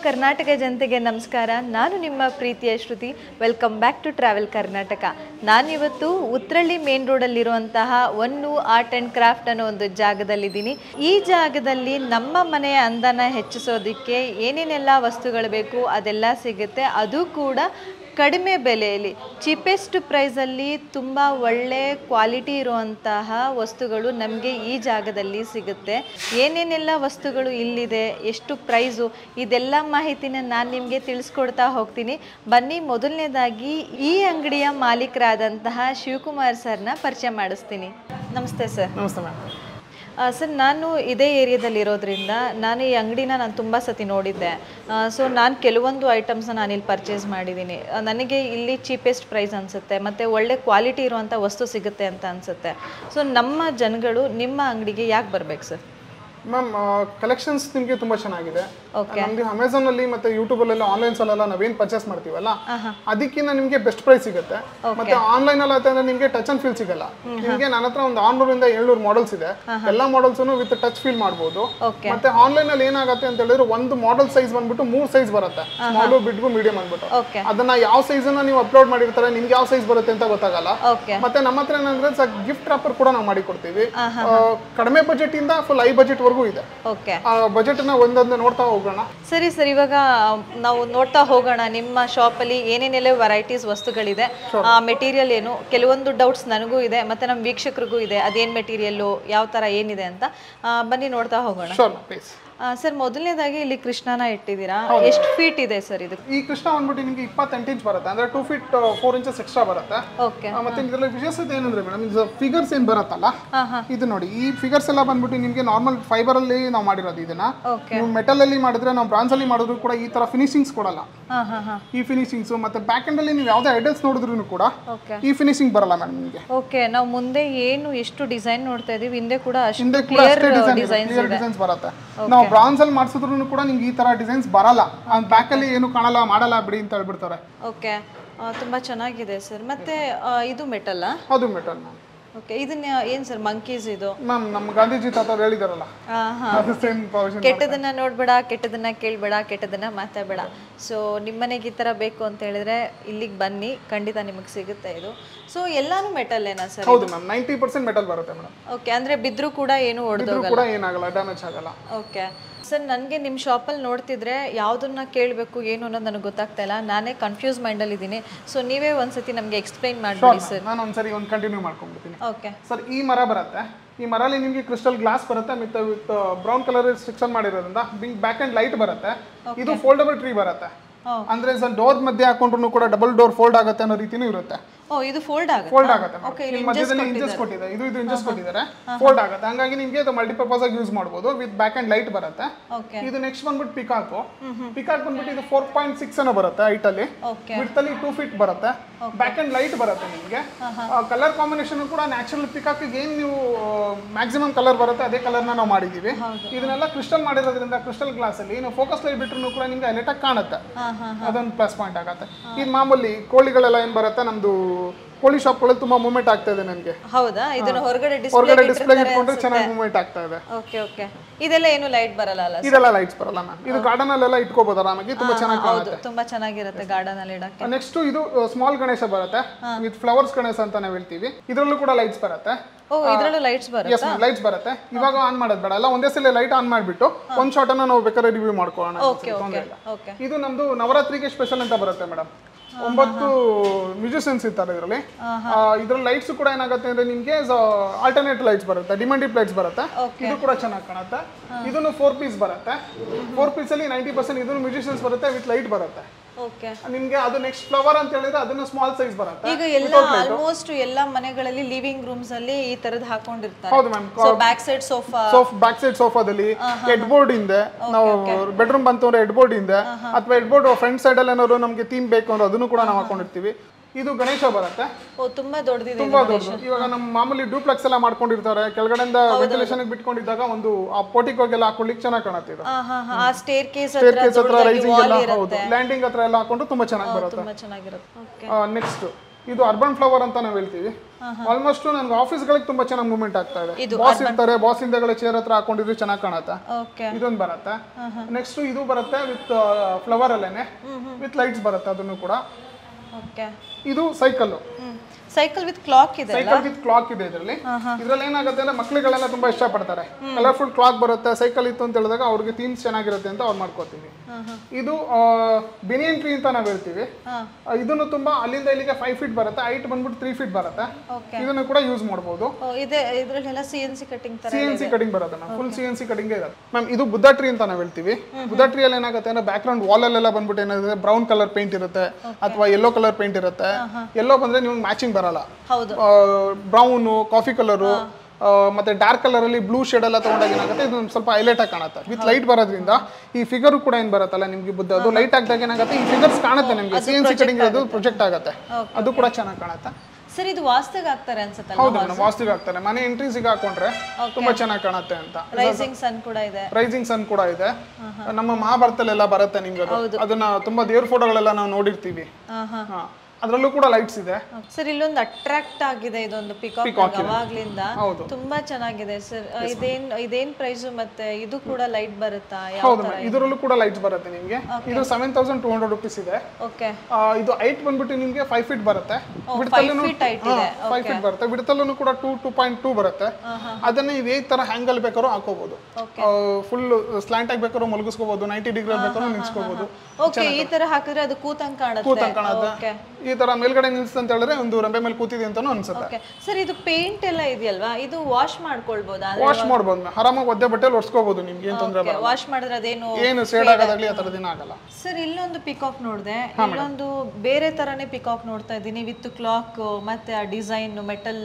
ಕರ್ನಾಟಕ ಜನತೆಗೆ ನಮಸ್ಕಾರ ನಾನು ನಿಮ್ಮ ಪ್ರೀತಿಯ Shruti welcome back to travel Karnataka ನಾನಿವತ್ತು ಉತ್ರಳ್ಳಿ ಮೇನ್ ರೋಡಲ್ಲಿರುವಂತಹ ಒಂದು ಆರ್ಟ್ ಆ್ಯಂಡ್ ಕ್ರಾಫ್ಟ್ ಅನ್ನೋ ಒಂದು ಜಾಗದಲ್ಲಿದ್ದೀನಿ ಈ ಜಾಗದಲ್ಲಿ ನಮ್ಮ ಮನೆಯ ಅಂದನ ಹೆಚ್ಚಿಸೋದಕ್ಕೆ ಏನೇನೆಲ್ಲ ವಸ್ತುಗಳು ಬೇಕು ಅದೆಲ್ಲ ಸಿಗುತ್ತೆ ಅದು ಕೂಡ ಕಡಿಮೆ ಬೆಲೆಯಲ್ಲಿ ಚೀಪೆಸ್ಟ್ ಪ್ರೈಸಲ್ಲಿ ತುಂಬ ಒಳ್ಳೆ ಕ್ವಾಲಿಟಿ ಇರುವಂತಹ ವಸ್ತುಗಳು ನಮಗೆ ಈ ಜಾಗದಲ್ಲಿ ಸಿಗುತ್ತೆ ಏನೇನೆಲ್ಲ ವಸ್ತುಗಳು ಇಲ್ಲಿದೆ ಎಷ್ಟು ಪ್ರೈಸು ಇದೆಲ್ಲ ಮಾಹಿತಿನ ನಾನು ನಿಮಗೆ ತಿಳಿಸ್ಕೊಡ್ತಾ ಹೋಗ್ತೀನಿ ಬನ್ನಿ ಮೊದಲನೇದಾಗಿ ಈ ಅಂಗಡಿಯ ಮಾಲೀಕರಾದಂತಹ ಶಿವಕುಮಾರ್ ಸರ್ನ ಪರಿಚಯ ಮಾಡಿಸ್ತೀನಿ ನಮಸ್ತೆ ಸರ್ ನಮಸ್ತೆ ಮ್ಯಾಮ್ ಆ, ಸರ್ ನಾನು ಇದೇ ಏರಿಯಾದಲ್ಲಿ ಇರೋದ್ರಿಂದ ನಾನು ಈ ಅಂಗಡಿನ ನಾನು ತುಂಬ ಸತಿ ನೋಡಿದ್ದೆ ಸೊ ನಾನು ಕೆಲವೊಂದು ಐಟಮ್ಸ್ನ ನಾನು ಇಲ್ಲಿ ಪರ್ಚೇಸ್ ಮಾಡಿದ್ದೀನಿ ಆ, ನನಗೆ ಇಲ್ಲಿ ಚೀಪೆಸ್ಟ್ ಪ್ರೈಸ್ ಅನಿಸುತ್ತೆ ಮತ್ತು ಒಳ್ಳೆ ಕ್ವಾಲಿಟಿ ಇರುವಂಥ ವಸ್ತು ಸಿಗುತ್ತೆ ಅಂತ ಅನಿಸುತ್ತೆ ಸೊ ನಮ್ಮ ಜನಗಳು ನಿಮ್ಮ ಅಂಗಡಿಗೆ ಯಾಕೆ ಬರ್ಬೇಕು ಸರ್ ಮ್ಯಾಮ್ ಕಲೆಕ್ಷನ್ಸ್ ನಿಮಗೆ ತುಂಬಾ ಚೆನ್ನಾಗಿದೆ Okay. ನಮ್ಗೆ ಅಮೆಝಾನ್ ಅಲ್ಲಿ ಮತ್ತೆ ಯೂಟ್ಯೂಬ್ ಅಲ್ಲೆಲ್ಲ ಆನ್ಲೈನ್ಸ್ ಅಲ್ಲೆಲ್ಲ ನಾವೇನ್ ಪರ್ಚೇಸ್ ಮಾಡ್ತೀವಲ್ಲ ಅದಕ್ಕಿಂತ ನಿಮಗೆ ಬೆಸ್ಟ್ ಪ್ರೈಸ್ ಸಿಗುತ್ತೆ ಮತ್ತೆ ಆನ್ಲೈನ್ ಅಲ್ಲಿ ಅಂತಂದ್ರೆ ನಿಮಗೆ ಟಚ್ ಅಂಡ್ ಫೀಲ್ ಸಿಗಲ್ಲ ನಿಮಗೆ ನನ್ನ ಹತ್ರ ಒಂದು ಆರ್ನೂರಿಂದ ಏಳ್ನೂರು ಮಾಡೆಲ್ಸ್ ಇದೆ ಎಲ್ಲಾ ಮಾಡೆಲ್ಸ್ ವಿತ್ ಟಚ್ ಫೀಲ್ ಮಾಡಬಹುದು Okay. ಮತ್ತೆ ಆನ್ಲೈನ್ ಅಲ್ಲಿ ಏನಾಗುತ್ತೆ ಅಂತ ಹೇಳಿದ್ರೆ ಒಂದು ಮಾಡೆಲ್ ಸೈಜ್ ಬಂದ್ಬಿಟ್ಟು ಮೂರ್ ಸೈಜ್ ಬರುತ್ತೆ ಸ್ಮಾಲು ಬಿಡ್ಗು ಮೀಡಿಯಂ ಅಂದ್ಬಿಟ್ಟು ಓಕೆ ಅದನ್ನ ಯಾವ ಸೈಜ್ ಅನ್ನ ನೀವು ಅಪ್ಲೋಡ್ ಮಾಡಿರ್ತಾರೆ ನಿಮ್ಗೆ ಯಾವ ಸೈಜ್ ಬರುತ್ತೆ ಅಂತ ಗೊತ್ತಾಗಲ್ಲ ಓಕೆ ಮತ್ತೆ ನಮ್ಮ ಹತ್ರ ಏನಂದ್ರೆ ಗಿಫ್ಟ್ ರಾಪರ್ ಕೂಡ ನಾವು ಮಾಡಿ ಕೊಡ್ತೀವಿ ಆ, ಕಡಿಮೆ ಬಜೆಟ್ ಇಂದ ಫುಲ್ ಹೈ ಬಜೆಟ್ ವರೆಗೂ ಇದೆ ಓಕೆ ಆ ಬಜೆಟ್ ನ ಒಂದೊಂದು ನೋಡ್ತಾ ಹೋಗೋಣ ಸರಿ ಸರ್ ಇವಾಗ ನಾವು ನೋಡ್ತಾ ಹೋಗೋಣ ನಿಮ್ಮ ಶಾಪಲ್ಲಿ ಏನೇನೆಲ್ಲ ವೆರೈಟೀಸ್ ವಸ್ತುಗಳಿದೆ ಆ ಮೆಟೀರಿಯಲ್ ಏನು ಕೆಲವೊಂದು ಡೌಟ್ಸ್ ನನಗೂ ಇದೆ ಮತ್ತು ನಮ್ಮ ವೀಕ್ಷಕರಿಗೂ ಇದೆ ಅದೇನು ಮೆಟೀರಿಯಲ್ಲು ಯಾವ ಥರ ಏನಿದೆ ಅಂತ ಆ, ಬನ್ನಿ ನೋಡ್ತಾ ಹೋಗೋಣ ಶೋರ್ ಪ್ಲೀಸ್ ಸರ್ ಮೊದಲನೇದಾಗಿ ಇಲ್ಲಿ ಕೃಷ್ಣನ ಇಟ್ಟಿದ್ದೀರಾ ಎಷ್ಟು ಫೀಟ್ ಇದೆ ಸರ್ ಇದು ಈ ಕೃಷ್ಣ ಬಂದ್ಬಿಟ್ಟು ನಿಮಗೆ ಇಪ್ಪತ್ತೆಂಟು ಇಂಚ್ ಬರುತ್ತೆ ಅಂದ್ರೆ two feet four inches extra ಬರುತ್ತೆ ಓಕೆ ಆ, ಮತ್ತೆ ಇದರಲ್ಲಿ ವಿಶೇಷತೆ ಏನಂದ್ರೆ ಮೇಡಮ್ ಇದು ಫಿಗರ್ಸ್ ಏನ್ ಬರುತ್ತಲ್ಲ ಹಾಂ ಹಾಂ ಇದು ನೋಡಿ ಈ ಫಿಗರ್ಸ್ ಎಲ್ಲ ಬಂದ್ಬಿಟ್ಟು ನಿಮಗೆ ನಾರ್ಮಲ್ ಫೈಬರ್ ಅಲ್ಲಿ ನಾವು ಮಾಡಿರೋದು ಇದನ್ನ ಓಕೆ ನೀವು ಮೆಟಲ್ ಅಲ್ಲಿ ಮಾಡಿದ್ರೆ ನಾವು ಬ್ರಾನ್ಸ್ ಅಲ್ಲಿ ಮಾಡಿದ್ರು ಕೂಡ ಈ ತರ ಫಿನಿಶಿಂಗ್ಸ್ ಕೊಡಲ್ಲ ಹಾಂ ಹಾಂ ಹಾಂ ಈ ಫಿನಿಶಿಂಗ್ಸ್ ಮತ್ತೆ ಬ್ಯಾಕ್ ಎಂಡ್ ಅಲ್ಲಿ ನೀವು ಯಾವುದೇ ಐಡಲ್ಸ್ ನೋಡಿದ್ರು ಕೂಡ ಓಕೆ ಈ ಫಿನಿಶಿಂಗ್ ಬರಲ್ಲ ಮೇಡಮ್ ನಿಮಗೆ ಓಕೆ ನಾವು ಮುಂದೆ ಏನು ಎಷ್ಟು ಡಿಸೈನ್ ನೋಡ್ತಾ ಇದೀವಿ ಹಿಂದೆ ಕೂಡ ಹಿಂದೆ ಅಷ್ಟು ಕೂಡ ಕ್ಲಿಯರ್ ಅಷ್ಟೇ ಡಿಸೈನ್ ಡಿಸೈನ್ಸ್ ಕ್ಲಿಯರ್ ಇದೆ ಡಿಸೈನ್ಸ್ ಬರುತ್ತೆ ನಾವು ಬ್ರಾನ್ಸ್ ಅಲ್ಲಿ ಮಾಡಿಸಿದ್ರು ಕೂಡ ನಿಮ್ಗೆ ಈ ತರ ಡಿಸೈನ್ಸ್ ಬರಲ್ಲ ಬ್ಯಾಕ್ ಅಲ್ಲಿ ಏನು ಕಾಣಲ್ಲ ಮಾಡಲ್ಲ ಬಿಡಿ ಅಂತ ಹೇಳ್ಬಿಡ್ತಾರೆ ಓಕೆ ತುಂಬ ಚೆನ್ನಾಗಿದೆ ಸರ್ ಮತ್ತೆ ಆ, ಇದು ಮೆಟಲ್ಲ ಅದು ಮೆಟಲ್ ಮ್ಯಾಮ್ ಓಕೆ ಇದನ್ನ ಏನು ಸರ್ ಮಂಕೀಸ್ ಇದು ಮ್ಯಾಮ್ ನಮ್ಮ ಗಾಂಧೀಜಿ ತಾತ ಅವ್ರು ಹೇಳಿದಾರಲ್ಲ ಆ, ಹಾ ಅದು ಸೇಮ್ ಪೊಸಿಷನ್ ಕೆಟ್ಟದನ್ನ ನೋಡ್ಬೇಡ ಕೆಟ್ಟದನ್ನ ಕೇಳ್ಬೇಡ ಕೆಟ್ಟದನ್ನ ಮಾತಾಡಬೇಡ ಸೊ ನಿಮ್ಮನೆಗೆ ಈ ಥರ ಬೇಕು ಅಂತ ಹೇಳಿದ್ರೆ ಇಲ್ಲಿಗೆ ಬನ್ನಿ ಖಂಡಿತ ನಿಮಗೆ ಸಿಗುತ್ತೆ ಇದು ಸೊ ಎಲ್ಲಾನು ಮೆಟಲ್ಲೇನಾ ಸರ್ ಹೌದು ಮ್ಯಾಮ್ ನೈಂಟಿ ಪರ್ಸೆಂಟ್ ಮೆಟಲ್ ಬರುತ್ತೆ ಮೇಡಮ್ ಓಕೆ ಅಂದ್ರೆ ಬಿದ್ದರೂ ಕೂಡ ಏನು ಇದ್ರೂ ಹೊಡೆದೋಗಲ್ಲ ಕೂಡ ಏನಾಗಲ್ಲ ಡ್ಯಾಮೇಜ್ ಆಗಲ್ಲ ಓಕೆ ಸರ್ ನನಗೆ ನಿಮ್ಮ ಶಾಪಲ್ಲಿ ನೋಡ್ತಿದ್ರೆ ಯಾವುದನ್ನ ಕೇಳಬೇಕು ಏನು ಅನ್ನೋದು ನನಗೆ ಗೊತ್ತಾಗ್ತಾ ಇಲ್ಲ ನಾನೇ ಕನ್ಫ್ಯೂಸ್ ಮೈಂಡಲ್ಲಿ ಇದ್ದೀನಿ ಸೊ ನೀವೇ ಒಂದ್ಸತಿ ನಮಗೆ ಎಕ್ಸ್ಪ್ಲೈನ್ ಮಾಡಿಬಿಡಿ ಸರ್ ನಾನು ಒಂದ್ಸರಿ ಒಂದು ಕಂಟಿನ್ಯೂ ಮಾಡ್ಕೊಂಡ್ಬಿಡ್ತೀನಿ ಓಕೆ ಸರ್ ಈ ಮರ ಬರುತ್ತೆ ಈ ಮರಲ್ಲಿ ನಿಮಗೆ ಕ್ರಿಸ್ಟಲ್ ಗ್ಲಾಸ್ ಬರುತ್ತೆ ವಿತ್ ವಿತ್ ಬ್ರೌನ್ ಕಲರ್ ಸ್ಟ್ರಿಕ್ಷನ್ ಮಾಡಿರೋದ್ರಿಂದ ಬಿಂಗ್ ಬ್ಯಾಕ್ ಅಂಡ್ ಲೈಟ್ ಬರುತ್ತೆ ಇದು ಫೋಲ್ಡಬಲ್ ಟ್ರೀ ಬರುತ್ತೆ Oh. ಅಂದ್ರೆ ಸರ್ ಡೋರ್ ಮಧ್ಯೆ ಹಾಕೊಂಡ್ರು ಕೂಡ ಡಬಲ್ ಡೋರ್ ಫೋಲ್ಡ್ ಆಗುತ್ತೆ ಅನ್ನೋ ರೀತಿನೂ ಇರುತ್ತೆ ಓ ಇದು ಫೋಲ್ಡ್ ಆಗುತ್ತೆ ಫೋಲ್ಡ್ ಆಗುತ್ತೆ ma'am. Okay, ಇಲ್ಲಿ ಇಲ್ಲಿ ಮಧ್ಯದಲ್ಲಿ ಇಂಜಸ್ ಕೊಟ್ಟಿದೆ ಇದು ಇದು ಇಂಜಸ್ ಕೊಟ್ಟಿದ್ದಾರೆ ಫೋಲ್ಡ್ ಆಗುತ್ತೆ ಹಂಗಾಗಿ ನಿಮಗೆ ಇದು ಮಲ್ಟಿಪರ್ಪಸ್ ಆಗಿ ಯೂಸ್ ಮಾಡ್ಬೋದು ವಿತ್ ಬ್ಯಾಕ್ ಅಂಡ್ ಲೈಟ್ ಬರುತ್ತೆ ಓಕೆ ಇದು ನೆಕ್ಸ್ಟ್ ಬಂದ್ಬಿಟ್ಟು ಪಿಕಾಕು ಪಿಕಾಕ್ ಬಂದ್ಬಿಟ್ಟು ಇದು ಫೋರ್ ಪಾಯಿಂಟ್ ಸಿಕ್ಸ್ ಅನ್ನೋ ಬರುತ್ತೆ height ಅಲ್ಲಿ ಓಕೆ ವಿಡ್ತ್ ಅಲ್ಲಿ ಟೂ ಫೀಟ್ ಬರುತ್ತೆ ಬ್ಯಾಕ್ ಅಂಡ್ ಲೈಟ್ ಬರುತ್ತೆ ನಿಮಗೆ ಕಲರ್ ಕಾಂಬಿನೇಷನ್ ಕೂಡ ನ್ಯಾಚುರಲ್ ಪಿಕಾಕ್ ಏನ್ ನೀವು ಮ್ಯಾಕ್ಸಿಮಮ್ ಕಲರ್ ಬರುತ್ತೆ ಅದೇ ಕಲರ್ನ ನಾವು ಮಾಡಿದೀವಿ ಇದನ್ನೆಲ್ಲ ಕ್ರಿಸ್ಟಲ್ ಮಾಡಿರೋದ್ರಿಂದ ಕ್ರಿಸ್ಟಲ್ ಗ್ಲಾಸ್ ಅಲ್ಲಿ ನೀವು ಫೋಕಸ್ ಲೈಟ್ ಬಿಟ್ರು ಕೂಡ ನಿಮ್ಗೆ ಹೈಲೈಟ್ ಆಗಿ ಕಾಣುತ್ತೆ ಹಾಂ ಹಾಂ ಅದೊಂದು ಪ್ಲಸ್ ಪಾಯಿಂಟ್ ಆಗುತ್ತೆ ಇದು ಮಾಮೂಲಿ ಕೋಳಿಗಳೆಲ್ಲ ಏನ್ ಬರುತ್ತೆ ನಮ್ದು ಕೋಳಿ ಶಾಪ್ಗಳಲ್ಲಿ ತುಂಬಾ ಮೂವ್ಮೆಂಟ್ ಆಗ್ತಾ ಇದೆ ನನಗೆ ಹೌದಾ ಇದನ್ನ ಹೊರಗಡೆ ಹೊರಗಡೆ ಡಿಸ್ಪ್ಲೇ ಡಿಸ್ಪ್ಲೇ ಇಟ್ಕೊಂಡ್ರೆ ಚೆನ್ನಾಗಿ ಮೂವ್ಮೆಂಟ್ ಆಗ್ತಾ ಇದೆ ಓಕೆ ಓಕೆ ಇದೆಲ್ಲ ಏನು ಲೈಟ್ ಬರಲ್ಲ ಅಲ್ಲ ಇದೆಲ್ಲ ಲೈಟ್ಸ್ ಬರಲ್ಲ ಮ್ಯಾಮ್ ಇದು ಗಾರ್ಡನ್ ಅಲ್ಲೆಲ್ಲ ಇಟ್ಕೋಬಹುದು ಆರಾಮಾಗಿ ತುಂಬಾ ಚೆನ್ನಾಗಿ ಹೌದು ತುಂಬಾ ಚೆನ್ನಾಗಿರುತ್ತೆ ಗಾರ್ಡನ್ ಅಲ್ಲಿ ಇಡಕ್ಕೆ ನೆಕ್ಸ್ಟ್ ಇದು ಸ್ಮಾಲ್ ಗಣೇಶ ಬರುತ್ತೆ ವಿತ್ ಫ್ಲವರ್ಸ್ ಗಣೇಶ ಅಂತ ನಾವು ಹೇಳ್ತೀವಿ ಇದರಲ್ಲೂ ಕೂಡ ಲೈಟ್ಸ್ ಬರುತ್ತೆ ಓ ಇದ್ರಲ್ಲೂ ಲೈಟ್ಸ್ ಬರುತ್ತೆ ಎಸ್ ಲೈಟ್ಸ್ ಬರುತ್ತೆ ಇವಾಗ ಆನ್ ಮಾಡೋದು ಬೇಡ ಎಲ್ಲ ಒಂದೇ ಸಲ ಲೈಟ್ ಆನ್ ಮಾಡಿಬಿಟ್ಟು ಒಂದ್ ಶಾಟ್ ಅನ್ನ ನಾವು ಬೇಕಾದ್ರೆ ರಿವ್ಯೂ ಮಾಡ್ಕೊಳ್ಳೋಣ ಓಕೆ ಓಕೆ ಓಕೆ ಇದು ನಮ್ದು ನವರಾತ್ರಿಗೆ ಸ್ಪೆಷಲ್ ಅಂತ ಬರುತ್ತೆ ಮೇಡಮ್ ಒಂಬತ್ತು ಮ್ಯೂಸಿಷಿಯನ್ಸ್ ಇರ್ತಾರೆ ಇದರಲ್ಲಿ ಇದ್ರಲ್ಲಿ ಲೈಟ್ಸ್ ಕೂಡ ಏನಾಗುತ್ತೆ ಅಂದ್ರೆ ನಿಮ್ಗೆ ಆಲ್ಟರ್ನೇಟ್ ಲೈಟ್ಸ್ ಬರುತ್ತೆ ಡಿಮಾಂಡಿವ್ ಲೈಟ್ಸ್ ಬರುತ್ತೆ ಇದು ಕೂಡ ಚೆನ್ನಾಗಿ ಕಾಣುತ್ತೆ ಇದನ್ನು ಫೋರ್ ಪೀಸ್ ಬರುತ್ತೆ ಫೋರ್ ಪೀಸ್ ಅಲ್ಲಿ ನೈಂಟಿ ಪರ್ಸೆಂಟ್ ಇದನ್ನು ಮ್ಯೂಸಿಷಿಯನ್ಸ್ ಬರುತ್ತೆ ವಿತ್ ಲೈಟ್ ಬರುತ್ತೆ ಓಕೆ ನಿಮ್ಗೆ ಅದು ನೆಕ್ಸ್ಟ್ ಫ್ಲವರ್ ಅಂತ ಹೇಳಿದ್ರೆ ಅದನ್ನು ಸ್ಮಾಲ್ ಸೈಜ್ ಬರುತ್ತೆ ಈಗ ಎಲ್ಲ ಆಲ್ಮೋಸ್ಟ್ ಎಲ್ಲ ಮನೆಗಳಲ್ಲಿ ಲಿವಿಂಗ್ ರೂಮ್ಸ್ ಅಲ್ಲಿ ಈ ತರದ್ ಹಾಕೊಂಡಿರ್ತಾರೆ ಹೌದು ma'am so back side sofa ಸೋಫ್ ಬ್ಯಾಕ್ ಸೈಡ್ ಸೋಫಾದಲ್ಲಿ ಹೆಡ್ ಬೋರ್ಡ್ ಹಿಂದೆ ನಾವು ಬೆಡ್ರೂಮ್ ಬಂತು ಅಂದ್ರೆ ಹೆಡ್ ಬೋರ್ಡ್ ಹಿಂದೆ ಅಥವಾ ಹೆಡ್ ಬೋರ್ಡ್ ಫ್ರಂಟ್ ಸೈಡ್ ಅಲ್ಲಿ ಏನಾದ್ರು ನಮ್ಗೆ ಥೀಮ್ ಬೇಕು ಅಂದ್ರೆ ಅದನ್ನು ಕೂಡ ನಾವು ಹಾಕೊಂಡಿರ್ತೀವಿ ಇದು ಗಣೇಶ ಬರುತ್ತೆ ಓ ತುಂಬಾ ದೊಡ್ಡದಿದೆ ತುಂಬಾ ದೊಡ್ಡದು ಇವಾಗ ನಮ್ಮ ಮಾಮೂಲಿ ಡೂಪ್ಲೆಕ್ಸ್ ಎಲ್ಲ ಮಾಡ್ಕೊಂಡಿರ್ತಾರೆ ಕೆಳಗಡೆಯಿಂದ ವೆಂಟಿಲೇಷನ್ ಬಿಟ್ಕೊಂಡಿದ್ದಾಗ ಒಂದು ಆ ಪೋಟಿಕೋಗೆಲ್ಲ ಹಾಕೊಳ್ಳಿಕ್ಕೆ ಚೆನ್ನಾಗಿ ಕಾಣುತ್ತೆ ಇದು ಆ ಹಾ ಹಾ ಆ ಸ್ಟೇರ್ ಕೇಸ್ ಸ್ಟೇರ್ ಹತ್ರ ಕೇಸ್ ಹತ್ರ ದೊಡ್ಡದಾಗಿ ರೈಸಿಂಗ್ ವಾಲ್ ಎಲ್ಲ ಇರುತ್ತೆ ಹೌದು ಲ್ಯಾಂಡಿಂಗ್ ಹತ್ರ ಎಲ್ಲ ಹಾಕೊಂಡು ತುಂಬಾ ಚೆನ್ನಾಗಿ ಬರುತ್ತೆ ತುಂಬಾ ಚೆನ್ನಾಗಿರುತ್ತೆ ಓಕೆ ನೆಕ್ಸ್ಟ್ ಇದು ಅರ್ಬನ್ ಫ್ಲವರ್ ಅಂತ ನಾವು ಹೇಳ್ತೀವಿ ಆಲ್ಮೋಸ್ಟ್ ನನ್ಗೆ ಆಫೀಸ್ಗಳಿಗೆ ತುಂಬಾ ಚೆನ್ನಾಗಿ ಮೂವ್ಮೆಂಟ್ ಆಗ್ತಾ ಇದೆ ಇದು ಬಾಸ್ ಇರ್ತಾರೆ ಬಾಸ್ ಹಿಂದೆಗಡೆ ಚೇರ್ ಹತ್ರ ಹಾಕೊಂಡಿದ್ರೆ ಚೆನ್ನಾಗಿ ಕಾಣುತ್ತೆ ಓಕೆ ಇದೊಂದು ಬರುತ್ತೆ ನೆಕ್ಸ್ಟ್ ಇದು ಬರುತ್ತೆ ವಿತ್ ಫ್ಲವರ್ ಅಲ್ಲೇನೆ ವಿತ್ ಲೈಟ್ಸ್ ಬರುತ್ತೆ ಅದನ್ನು ಕೂಡ ಓಕೆ ಇದು ಸೈಕಲ್ ಸೈಕಲ್ ವಿತ್ ಕ್ಲಾಕ್ ಇದೆ ಸೈಕಲ್ ವಿತ್ ಕ್ಲಾಕ್ ಇದೆ ಇದರಲ್ಲಿ ಇದ್ರಲ್ಲಿ ಏನಾಗುತ್ತೆ ಅಂದ್ರೆ ಮಕ್ಳುಗಳೆಲ್ಲ ತುಂಬಾ ಇಷ್ಟಪಡ್ತಾರೆ ಕಲರ್ಫುಲ್ ಕ್ಲಾಕ್ ಬರುತ್ತೆ ಸೈಕಲ್ ಇತ್ತು ಅಂತ ಹೇಳಿದಾಗ ಅವ್ರಿಗೆ ಥೀಮ್ಸ್ ಚೆನ್ನಾಗಿರುತ್ತೆ ಅಂತ ಅವ್ರು ಮಾಡ್ಕೋತೀವಿ ಇದು ಬಿನಿಯನ್ ಟ್ರೀ ಅಂತ ನಾವು ಹೇಳ್ತೀವಿ ಹಾ ಆ, ಇದನ್ನು ತುಂಬಾ ಅಲ್ಲಿಂದ ಇಲ್ಲಿಗೆ ಫೈವ್ ಫೀಟ್ ಬರುತ್ತೆ ಹೈಟ್ ಬಂದ್ಬಿಟ್ಟು ತ್ರೀ ಫೀಟ್ ಬರುತ್ತೆ ಓಕೆ ಇದನ್ನು ಕೂಡ ಯೂಸ್ ಮಾಡ್ಬೋದು ಓ ಇದೆ ಇದ್ರಲ್ಲೆಲ್ಲ ಸಿ ಎನ್ ಸಿ ಕಟಿಂಗ್ ತರ ಸಿ ಎನ್ ಸಿ ಕಟಿಂಗ್ ಬರುತ್ತೆ ma'am full C N C cutting ಇರುತ್ತೆ ಮ್ಯಾಮ್ ಇದು ಬುದ್ಧ ಟ್ರೀ ಅಂತ ನಾವು ಹೇಳ್ತೀವಿ ಬುದ್ಧ ಟ್ರೀ ಅಲ್ಲಿ ಏನಾಗುತ್ತೆ ಅಂದ್ರೆ ಬ್ಯಾಕ್ ಗ್ರೌಂಡ್ ವಾಲ್ ಅಲ್ಲೆಲ್ಲ ಬಂದ್ಬಿಟ್ಟು ಏನಾಗುತ್ತೆ ಬ್ರೌನ್ ಕಲರ್ ಪೇಂಟ್ ಇರುತ್ತೆ ಅಥವಾ ಯೆಲ್ಲೋ ಕಲರ್ ಪೇಂಟ್ ಇರುತ್ತೆ ಯೆಲ್ಲೋ ಬಂದ್ರೆ ನಿಮ್ಗೆ ಮ್ಯಾಚಿಂಗ್ ಬರಲ್ಲ ಹೌದು ಬ್ರೌನು ಕಾಫಿ ಕಲರು ಮತ್ತೆ ಡಾರ್ಕ್ ಕಲರ್ ಅಲ್ಲಿ ಬ್ಲೂ ಶೇಡ್ ಎಲ್ಲ ತಗೊಂಡಾಗ ಏನಾಗುತ್ತೆ ಇದು ಒಂದ್ ಸ್ವಲ್ಪ ಹೈಲೈಟ್ ಆಗಿ ಕಾಣುತ್ತೆ ವಿತ್ ಲೈಟ್ ಬರೋದ್ರಿಂದ ಈ ಫಿಗರ್ ಕೂಡ ಏನ್ ಬರುತ್ತಲ್ಲ ನಿಮ್ಗೆ ಬುದ್ಧ ಅದು ಲೈಟ್ ಆಗಿದಾಗ ಏನಾಗುತ್ತೆ ಈ ಫಿಗರ್ಸ್ ಕಾಣುತ್ತೆ ನಿಮ್ಗೆ ಸಿ ಎನ್ ಸಿ ಕಟಿಂಗ್ ಅದು ಪ್ರೊಜೆಕ್ಟ್ ಆಗುತ್ತೆ ಅದು ಕೂಡ ಚೆನ್ನಾಗಿ ಕಾಣುತ್ತೆ ಸರ್ ಇದು ವಾಸ್ತುಗೆ ಹಾಕ್ತಾರೆ ಅನ್ಸುತ್ತಲ್ಲ ಹೌದು ಮೇಡಮ್ ವಾಸ್ತುಗೆ ಹಾಕ್ತಾರೆ ಮನೆ ಎಂಟ್ರೀಸಿಗೆ ಹಾಕೊಂಡ್ರೆ ತುಂಬಾ ಚೆನ್ನಾಗಿ ಕಾಣುತ್ತೆ ಅಂತ ರೈಸಿಂಗ್ ಸನ್ ಕೂಡ ಇದೆ ರೈಸಿಂಗ್ ಸನ್ ಕೂಡ ಇದೆ ನಮ್ಮ ಮಹಾಭಾರತಲ್ಲೆಲ್ಲ ಬರುತ್ತೆ ನಿಮ್ಗೆ ಅದು ಅದನ್ನ ತುಂಬಾ ದೇವ್ರ ಫೋಟೋಗಳೆಲ್ಲ ನಾವು ನೋಡಿರ್ತೀವಿ ಹಾ ಹಾ ಹಾ ಅದರಲ್ಲೂ ಕೂಡ ಲೈಟ್ಸ್ ಇದೆ ಸರ್ ಇಲ್ಲೊಂದು ಅಟ್ರಾಕ್ಟ್ ಆಗಿದೆ ಇದೊಂದು ಪಿಕಾಕ್ ಅವಾಗ್ಲಿಂದ ಹೌದು. ತುಂಬಾ ಚೆನ್ನಾಗಿದೆ ಸರ್ ಇದೇನ್ ಇದೇನ್ ಪ್ರೈಸ್ ಮತ್ತೆ ಇದು ಕೂಡ ಲೈಟ್ ಬರುತ್ತಾ ಯಾವ ಹೌದು ಮೇಡಮ್ ಇದರಲ್ಲೂ ಕೂಡ ಲೈಟ್ಸ್ ಬರುತ್ತೆ ನಿಮ್ಗೆ ಇದು seven thousand two hundred rupees ಇದೆ ಓಕೆ ಆ, ಇದು ಹೈಟ್ ಬಂದ್ಬಿಟ್ಟು ನಿಮ್ಗೆ ಫೈವ್ ಫೀಟ್ ಬರುತ್ತೆ ಫೈವ್ ಫೀಟ್ ಹೈಟ್ ಇದೆ ಫೈವ್ ಫೀಟ್ ಬರುತ್ತೆ ಬಿಡ್ತಲ್ಲೂ ಕೂಡ ಟೂ ಟೂ ಪಾಯಿಂಟ್ ಟೂ ಬರುತ್ತೆ ಅದನ್ನ ನೀವು ಈ ತರ ಹ್ಯಾಂಗಲ್ ಬೇಕಾದ್ರೂ ಹಾಕೋಬಹುದು ಫುಲ್ ಸ್ಲಾಂಟ್ ಆಗಿ ಬೇಕಾದ್ರೂ ಮಲಗಿಸ್ಕೋಬಹುದು ನೈಂಟಿ ಡಿಗ್ರಿ ಬೇಕಾದ್ರೂ ನಿಲ್ಸ್ಕೋಬಹುದು ಓಕೆ ಈ ತರ ಹಾಕಿದ್ರೆ ಅದು ಕೂತಂಗ್ ಕಾಣುತ್ತೆ ಕೂತಂಗ್ ಕಾಣುತ್ತೆ ಓಕೆ ಈ ತರ ಮೇಲ್ಗಡೆ ನಿಲ್ಸ್ ಅಂತ ಹೇಳಿದ್ರೆ ಒಂದು ರಂಬೆ ಮೇಲೆ ಕೂತಿದೆ ಅಂತಾನು ಅನ್ಸುತ್ತೆ ಓಕೆ ಸರ್ ಇದು ಪೇಂಟ್ ಎಲ್ಲ ಇದೆಯಲ್ವಾ ಇದು ವಾಶ್ ಮಾಡ್ಕೊಳ್ಬೋದಾ ವಾಶ್ ಮಾಡ್ಬೋದು ma'am. ಆರಾಮಾಗಿ ಒದ್ದೆ ಬಟ್ಟೆಲಿ ಒರ್ಸ್ಕೋಬಹುದು ನಿಮ್ಗೆ ಏನ್ ತೊಂದ್ರೆ ಬರಲ್ಲ ವಾಶ್ ಮಾಡಿದ್ರೆ ಅದೇನು ಏನು ಸೇಡ್ ಆಗೋದಾಗ್ಲಿ ಆ ಥರದ್ದೇನು ಆಗಲ್ಲ ಸರ್ ಇಲ್ಲೊಂದು ಪಿಕಾಕ್ ನೋಡಿದೆ ಇಲ್ಲೊಂದು ಬೇರೆ ತರನೇ ಪಿಕಾಕ್ ನೋಡ್ತಾ ಇದ್ದೀನಿ ವಿತ್ ಕ್ಲಾಕ್ ಮತ್ತೆ ಆ ಡಿಸೈನ್ ಮೆಟಲ್